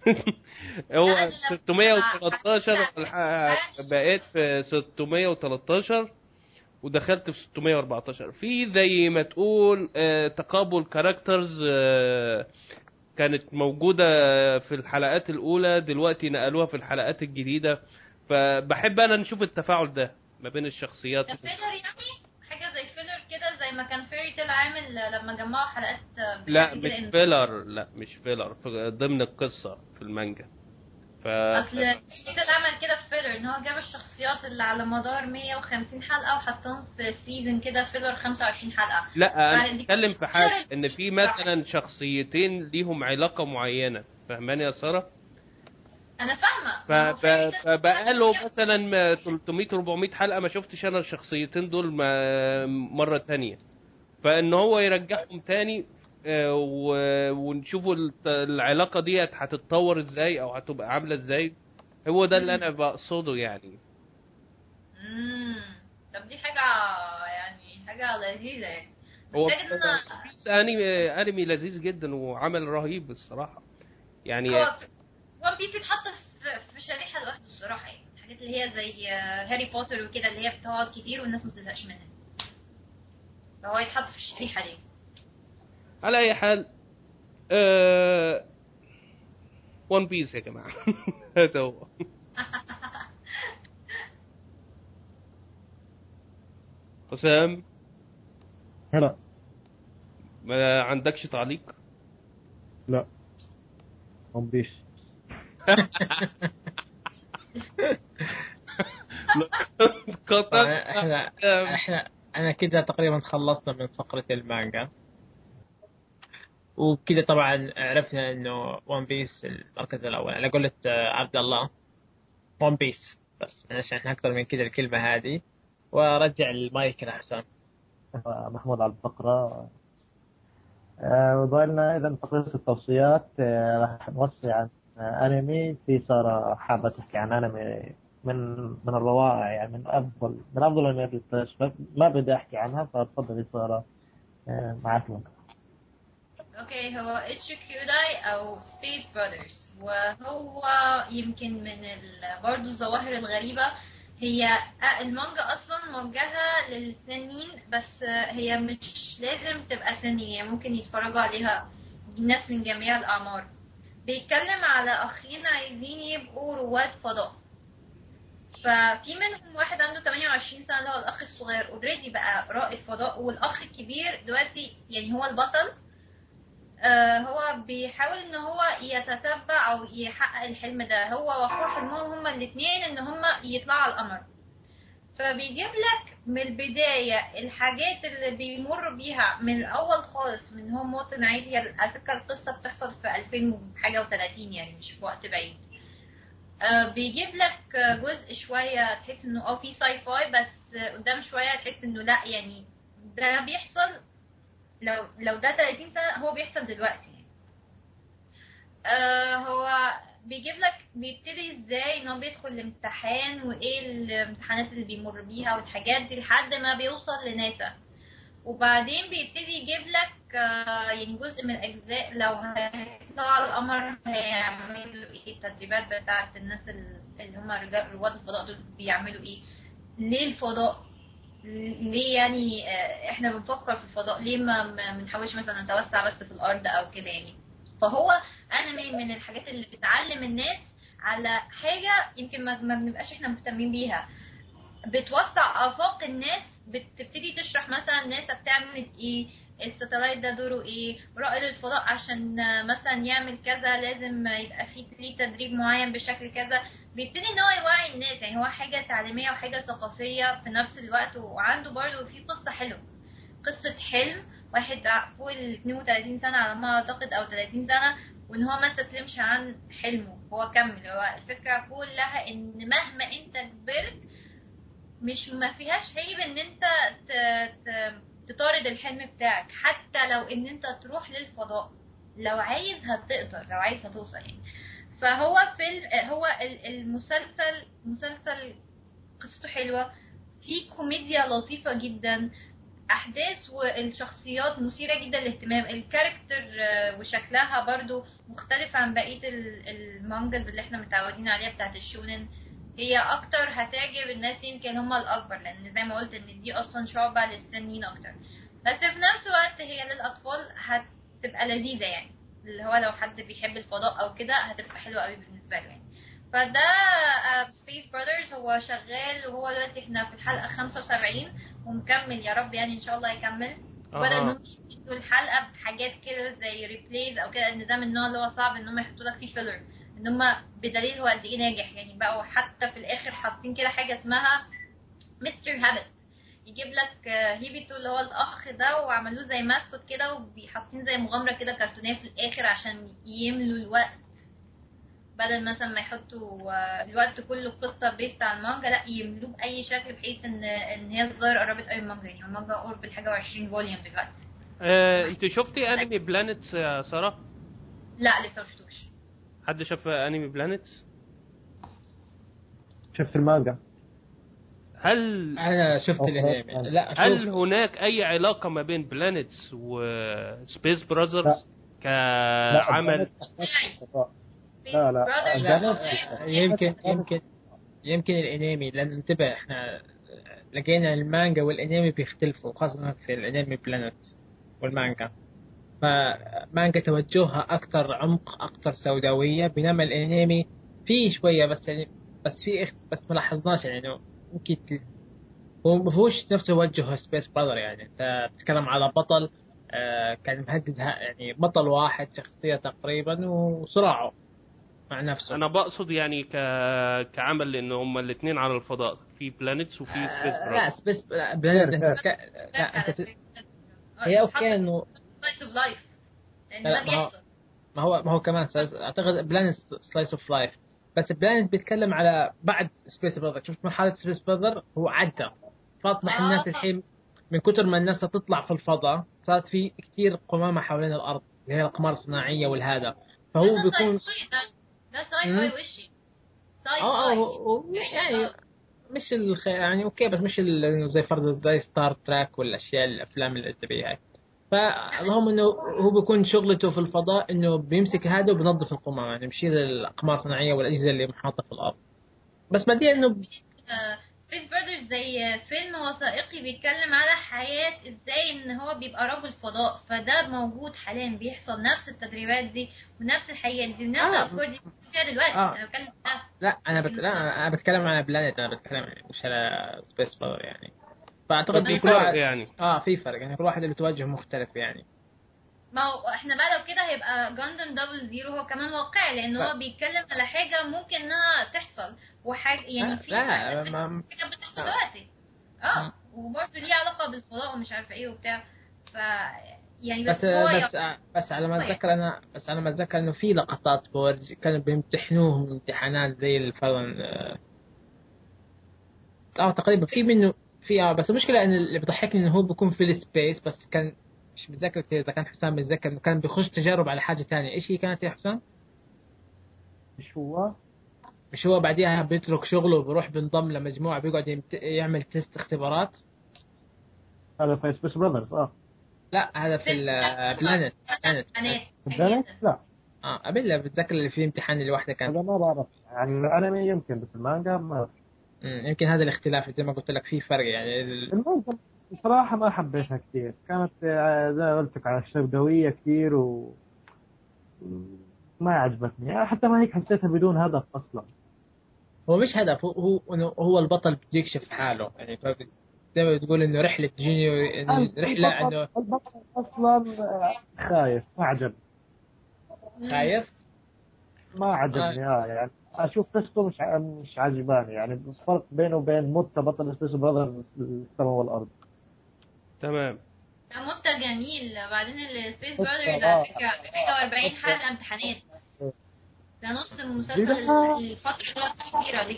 هو لا، أنا لما- 613 لا، والحق- بقيت في 613 ودخلت في 614 في زي ما تقول آه، تقابل كاركترز آه، كانت موجودة في الحلقات الأولى دلوقتي نقلوها في الحلقات الجديدة فبحب أنا نشوف التفاعل ده ما بين الشخصيات ده فيلر يعني حاجة زي فيلر كده زي ما كان فيري تيل عامل لما جمعوا حلقات لا بشكل كده مش إن- فيلر لا مش فيلر في ضمن القصة في المانجا ف اصل تيل عمل كده في فيلر ان هو جاب الشخصيات اللي على مدار 150 حلقة وحطهم في سيزون كده فيلر 25 حلقة لا انا فدي- بتكلم في حاجة ان في مثلا شخصيتين ليهم علاقة معينة فاهماني يا سارة؟ انا فاهمة ف- ما هو ف- فيري تيل- فبقاله مثلا ما 300 400 حلقة ما شفتش انا الشخصيتين دول ما- مرة تانية فان هو يرجعهم تاني آه، و- ونشوفوا الت- العلاقة ديت هتتطور ازاي او هتبقى عاملة ازاي هو ده اللي انا بقصده يعني امم طب دي حاجة يعني حاجة لذيذة يعني هو محتاج ان انا بيس انمي انمي لذيذ جدا وعمل رهيب الصراحه يعني هو ون بيس يتحط في في شريحة لوحده الصراحة يعني الحاجات اللي هي زي هاري بوتر وكده اللي هي بتقعد كتير والناس ما بتزهقش منها فهو يتحط في الشريحة دي على اي حال آه... ون بيس يا جماعه هذا هو حسام هلا ما عندكش تعليق لا ون بيس قطع احنا احنا انا كده تقريبا خلصنا من فقرة المانجا وكده طبعا عرفنا انه ون بيس المركز الاول انا قلت آه، عبد الله ون بيس بس معلش احنا اكثر من كده الكلمة هذه ورجع المايك لحسام محمود على الفقرة آه، وضايلنا إذا فقرة التوصيات آه، راح نوصي عن آه، أنمي في سارة حابة تحكي عن أنمي من من الروائع يعني من أفضل من أفضل الأنميات اللي اكتشفت ما بدي أحكي عنها فتفضلي سارة آه، معك الوقت اوكي هو اتش كيوداي او سبيس برادرز وهو يمكن من ال- برضه الظواهر الغريبة هي آه، المانجا أصلا موجهة للسنين بس آه، هي مش لازم تبقى سنين يعني ممكن يتفرجوا عليها ناس من جميع الأعمار بيتكلم على أخين عايزين يبقوا رواد فضاء ففي منهم واحد عنده 28 سنة اللي هو الأخ الصغير اوريدي بقى رائد فضاء والأخ الكبير دلوقتي يعني هو البطل آه، هو بيحاول ان هو يتتبع او يحقق الحلم ده هو واخوه حلمهم هما الاثنين ان هما يطلعوا على القمر فبيجيب لك من البداية الحاجات اللي بيمر بيها من الأول خالص من هو مواطن عادي هي على فكرة القصة بتحصل في 2000 وحاجة و30 يعني مش في وقت بعيد آه، بيجيب لك آه، جزء شوية تحس انه اه في ساي فاي بس آه، قدام شوية تحس انه لا يعني ده بيحصل لو لو ده 30 سنة هو بيحصل دلوقتي يعني. آه هو بيجيب لك بيبتدي ازاي ان هو بيدخل الامتحان وايه الامتحانات اللي بيمر بيها والحاجات دي لحد ما بيوصل لناسا وبعدين بيبتدي يجيب لك آه يعني جزء من الاجزاء لو هيطلعوا على القمر هيعملوا ايه التدريبات بتاعت الناس اللي هم رجال رواد الفضاء دول بيعملوا ايه ليه الفضاء ليه يعني آه، احنا بنفكر في الفضاء ليه ما ما بنحاولش مثلا نتوسع بس في الارض او كده يعني فهو انمي من الحاجات اللي بتعلم الناس على حاجه يمكن ما ما بنبقاش احنا مهتمين بيها بتوسع افاق الناس بتبتدي تشرح مثلا ناسا بتعمل ايه الستلايت ده دوره ايه رائد الفضاء عشان آه، مثلا يعمل كذا لازم يبقى فيه ليه تدريب معين بشكل كذا بيبتدي ان هو يوعي الناس يعني هو حاجه تعليميه وحاجه ثقافيه في نفس الوقت وعنده برضه في قصه حلوه قصه حلم واحد ع- فوق ال 32 سنه على ما اعتقد او 30 سنه وان هو ما استسلمش عن حلمه هو كمل هو الفكره كلها ان مهما انت كبرت مش ما فيهاش عيب ان انت ت... ت... تطارد الحلم بتاعك حتى لو ان انت تروح للفضاء لو عايز هتقدر لو عايز هتوصل يعني فهو فيلم هو ال- المسلسل مسلسل قصته حلوة في كوميديا لطيفة جدا أحداث والشخصيات مثيرة جدا للاهتمام الكاركتر آه، وشكلها برضو مختلف عن بقية ال- المانجاز اللي احنا متعودين عليها بتاعت الشونن هي أكتر هتعجب الناس يمكن هما الأكبر لأن زي ما قلت إن دي أصلا شعبة للسنين أكتر بس في نفس الوقت هي للأطفال هتبقى لذيذة يعني اللي هو لو حد بيحب الفضاء او كده هتبقى حلوه قوي بالنسبه له يعني فده سبيس براذرز هو شغال وهو دلوقتي احنا في الحلقه 75 ومكمل يا رب يعني ان شاء الله يكمل بدأ أها. انهم يحطوا الحلقه بحاجات كده زي ريبليز او كده ان ده من النوع اللي هو صعب ان هم يحطوا لك فيه فيلر ان هم بدليل هو قد ايه ناجح يعني بقوا حتى في الاخر حاطين كده حاجه اسمها مستر هابت يجيب لك آه، هيبيتو اللي هو الاخ ده وعملوه زي ماسكوت كده وحاطين زي مغامره كده كرتونيه في الاخر عشان يملوا الوقت بدل مثلا ما يحطوا آه، الوقت كله قصه بيست على المانجا لا يملوه باي شكل بحيث ان ان هي الظاهر قربت قوي المانجا يعني المانجا قرب الحاجه و20 فوليوم دلوقتي آه، انت شفتي انمي بلانتس يا ساره لا لسه ما شفتوش حد شاف انمي بلانتس شفت المانجا هل انا شفت أوكي. الانمي لا هل شوف هناك اي علاقه ما بين بلانتس وسبيس لا. براذرز لا كعمل لا، لا. Brothers لا، البنات- يمكن يمكن يمكن الانمي لان انتبه احنا لقينا المانجا والانمي بيختلفوا خاصة في الانمي بلانت والمانجا فمانجا توجهها اكثر عمق اكثر سوداوية بينما الانمي فيه شوية بس يعني بس في اخ- بس ما لاحظناش يعني انه يمكن ت- هو ما فيهوش نفس توجه سبيس براذر يعني انت بتتكلم على بطل آه، كان مهدد ها- يعني بطل واحد شخصية تقريبا وصراعه مع نفسه انا بقصد يعني ك... كعمل لان هما الاثنين على الفضاء في بلانتس وفي سبيس آه، لا براذرز سبيس لا بلانت انت غير. تتك- لا انت ت- هي اوكي انه سلايس اوف لايف لان لا، ده ما هو- بيحصل ما هو ما هو كمان سلايس- اعتقد بلانت سلايس اوف لايف بس بلانت بيتكلم على بعد سبيس براذر شفت مرحله سبيس براذر هو عدى فاصبح آه. الناس الحين من كثر ما الناس تطلع في الفضاء صارت في كثير قمامه حوالين الارض اللي هي الاقمار الصناعيه والهذا فهو ده بيكون ساي فاي ده ده ساي مم. فاي وشي ساي اه اه فاي هو- هو يعني مش الخ... يعني اوكي بس مش ال- إنه زي فرض زي ستار تراك والاشياء الافلام الاجنبيه هاي فاللهم انه هو بيكون شغلته في الفضاء انه بيمسك هذا وبنظف القمم يعني بيشيل الاقمار الصناعيه والاجهزه اللي محاطه في الارض بس بعدين انه سبيس براذرز زي فيلم وثائقي بيتكلم على حياة ازاي ان هو بيبقى رجل فضاء فده موجود حاليا بيحصل نفس التدريبات دي ونفس الحياة دي ونفس آه. الافكار دي فيها دلوقتي آه. انا بتكلم عنها. لا انا بت... لا انا بتكلم على بلانيت انا بتكلم مش على سبيس باور يعني فاعتقد في في كل فرق واحد يعني اه في فرق يعني كل واحد له توجه مختلف يعني ما هو احنا بقى لو كده هيبقى جاندم دبل زيرو هو كمان واقعي لان هو لا. بيتكلم على حاجة ممكن انها تحصل وحاجة يعني في لا حاجات ما... حاجة بتحصل آه. دلوقتي اه وبرضه ليه علاقة بالفضاء ومش عارفة ايه وبتاع ف يعني بس, بس هو بس بس على ما اتذكر انا بس على ما اتذكر انه في لقطات بورج كانوا بيمتحنوهم امتحانات زي الفرن اه آه، تقريبا في منه في اه بس المشكله ان اللي بيضحكني انه هو بيكون في السبيس بس كان مش متذكر كثير اذا كان حسام متذكر انه كان بيخش تجارب على حاجه ثانيه ايش هي كانت يا حسام؟ ايش هو؟ مش هو بعديها بيترك شغله وبيروح بينضم لمجموعه بيقعد يمت... يعمل تيست اختبارات هذا في سبيس براذرز اه لا هذا في البلانت بلانت بنات البنات؟ لا اه قبل بتذكر اللي فيه امتحان اللي واحده كان هذا ما بعرف يعني الانمي يمكن بس المانجا ما مم، يمكن هذا الاختلاف زي ما قلت لك في فرق يعني ال- المانجا بصراحة ما حبيتها كثير كانت آه، زي ما قلت لك على الشبدوية كثير و ما عجبتني يعني حتى ما هيك حسيتها بدون هدف اصلا هو مش هدف هو هو, إنه هو البطل بده يكشف حاله يعني فب- زي ما بتقول انه رحله جونيور إنه رحله انه البطل اصلا آه، خايف ما عجبني خايف ما عجبني اه يعني اشوف قصته مش ع- مش عجباني يعني الفرق بينه وبين موتا بطل سبيس براذرز السماء والارض تمام ده مدة جميل بعدين السبيس آه. براذرز على فكرة حاجة و40 حلقة امتحانات ده نص المسلسل ده- الفترة الكبيرة دي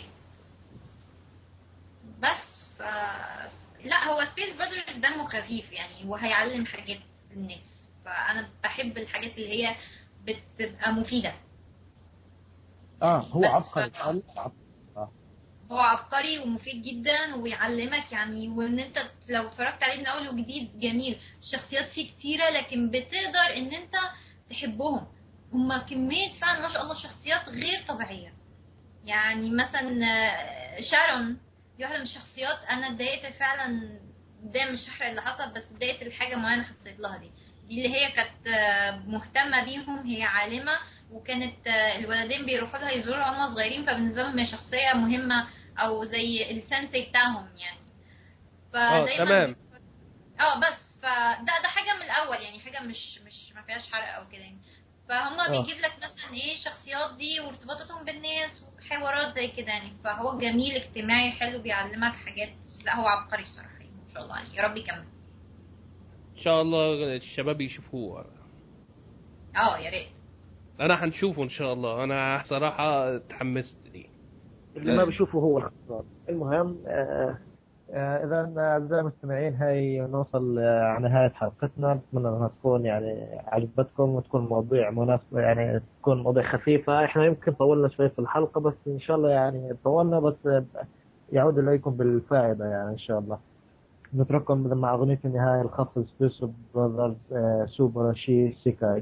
بس ف لا هو سبيس براذرز دمه خفيف يعني وهيعلم حاجات للناس فأنا بحب الحاجات اللي هي بتبقى مفيدة اه هو بس عبقري ف- عبقري. آه. هو عبقري ومفيد جدا ويعلمك يعني وان انت لو اتفرجت عليه من اول وجديد جميل الشخصيات فيه كتيره لكن بتقدر ان انت تحبهم هما كميه فعلا ما شاء الله شخصيات غير طبيعيه يعني مثلا آه، شارون دي واحده من الشخصيات انا اتضايقت فعلا ده مش هحرق اللي حصل بس اتضايقت لحاجه معينه حصلت لها دي دي اللي هي كانت آه، مهتمه بيهم هي عالمه وكانت آه، الولدين بيروحوا لها يزوروا هم صغيرين فبالنسبه لهم هي شخصيه مهمه او زي السنسي بتاعهم يعني اه فدايما تمام اه بس فده ده حاجه من الاول يعني حاجه مش مش ما فيهاش حرق او كده يعني فهم آه. بيجيب لك مثلا ايه الشخصيات دي وارتباطاتهم بالناس وحوارات زي كده يعني فهو جميل اجتماعي حلو بيعلمك حاجات لا هو عبقري الصراحه يعني ما شاء الله يعني يا رب يكمل ان شاء الله الشباب يشوفوه اه يا ريت انا هنشوفه ان شاء الله انا صراحه اتحمست ليه اللي ما بيشوفه هو الخسران المهم آه آه اذا اعزائي المستمعين هاي نوصل آه على نهايه حلقتنا بتمنى انها تكون يعني عجبتكم وتكون مواضيع مناسبه يعني تكون مواضيع خفيفه احنا يمكن طولنا شوي في الحلقه بس ان شاء الله يعني طولنا بس آه، يعود اليكم بالفائده يعني ان شاء الله نترككم مع اغنيه النهايه الخاصه بسبيس براذرز آه سوبر شي سيكاي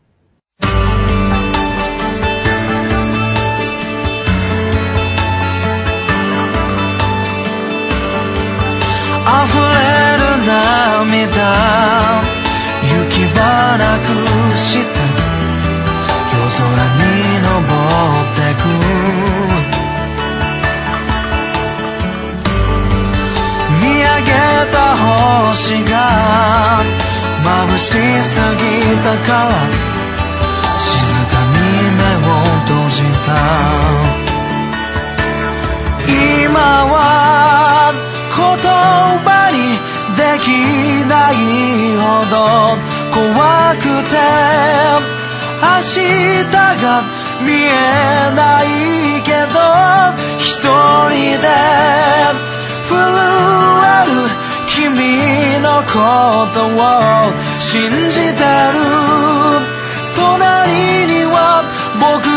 溢れる涙行き場なくした夜空に昇ってく見上げた星が眩しすぎたから静かに目を閉じた今は言葉にできないほど怖くて明日が見えないけど一人で震える君のことを信じてる隣には僕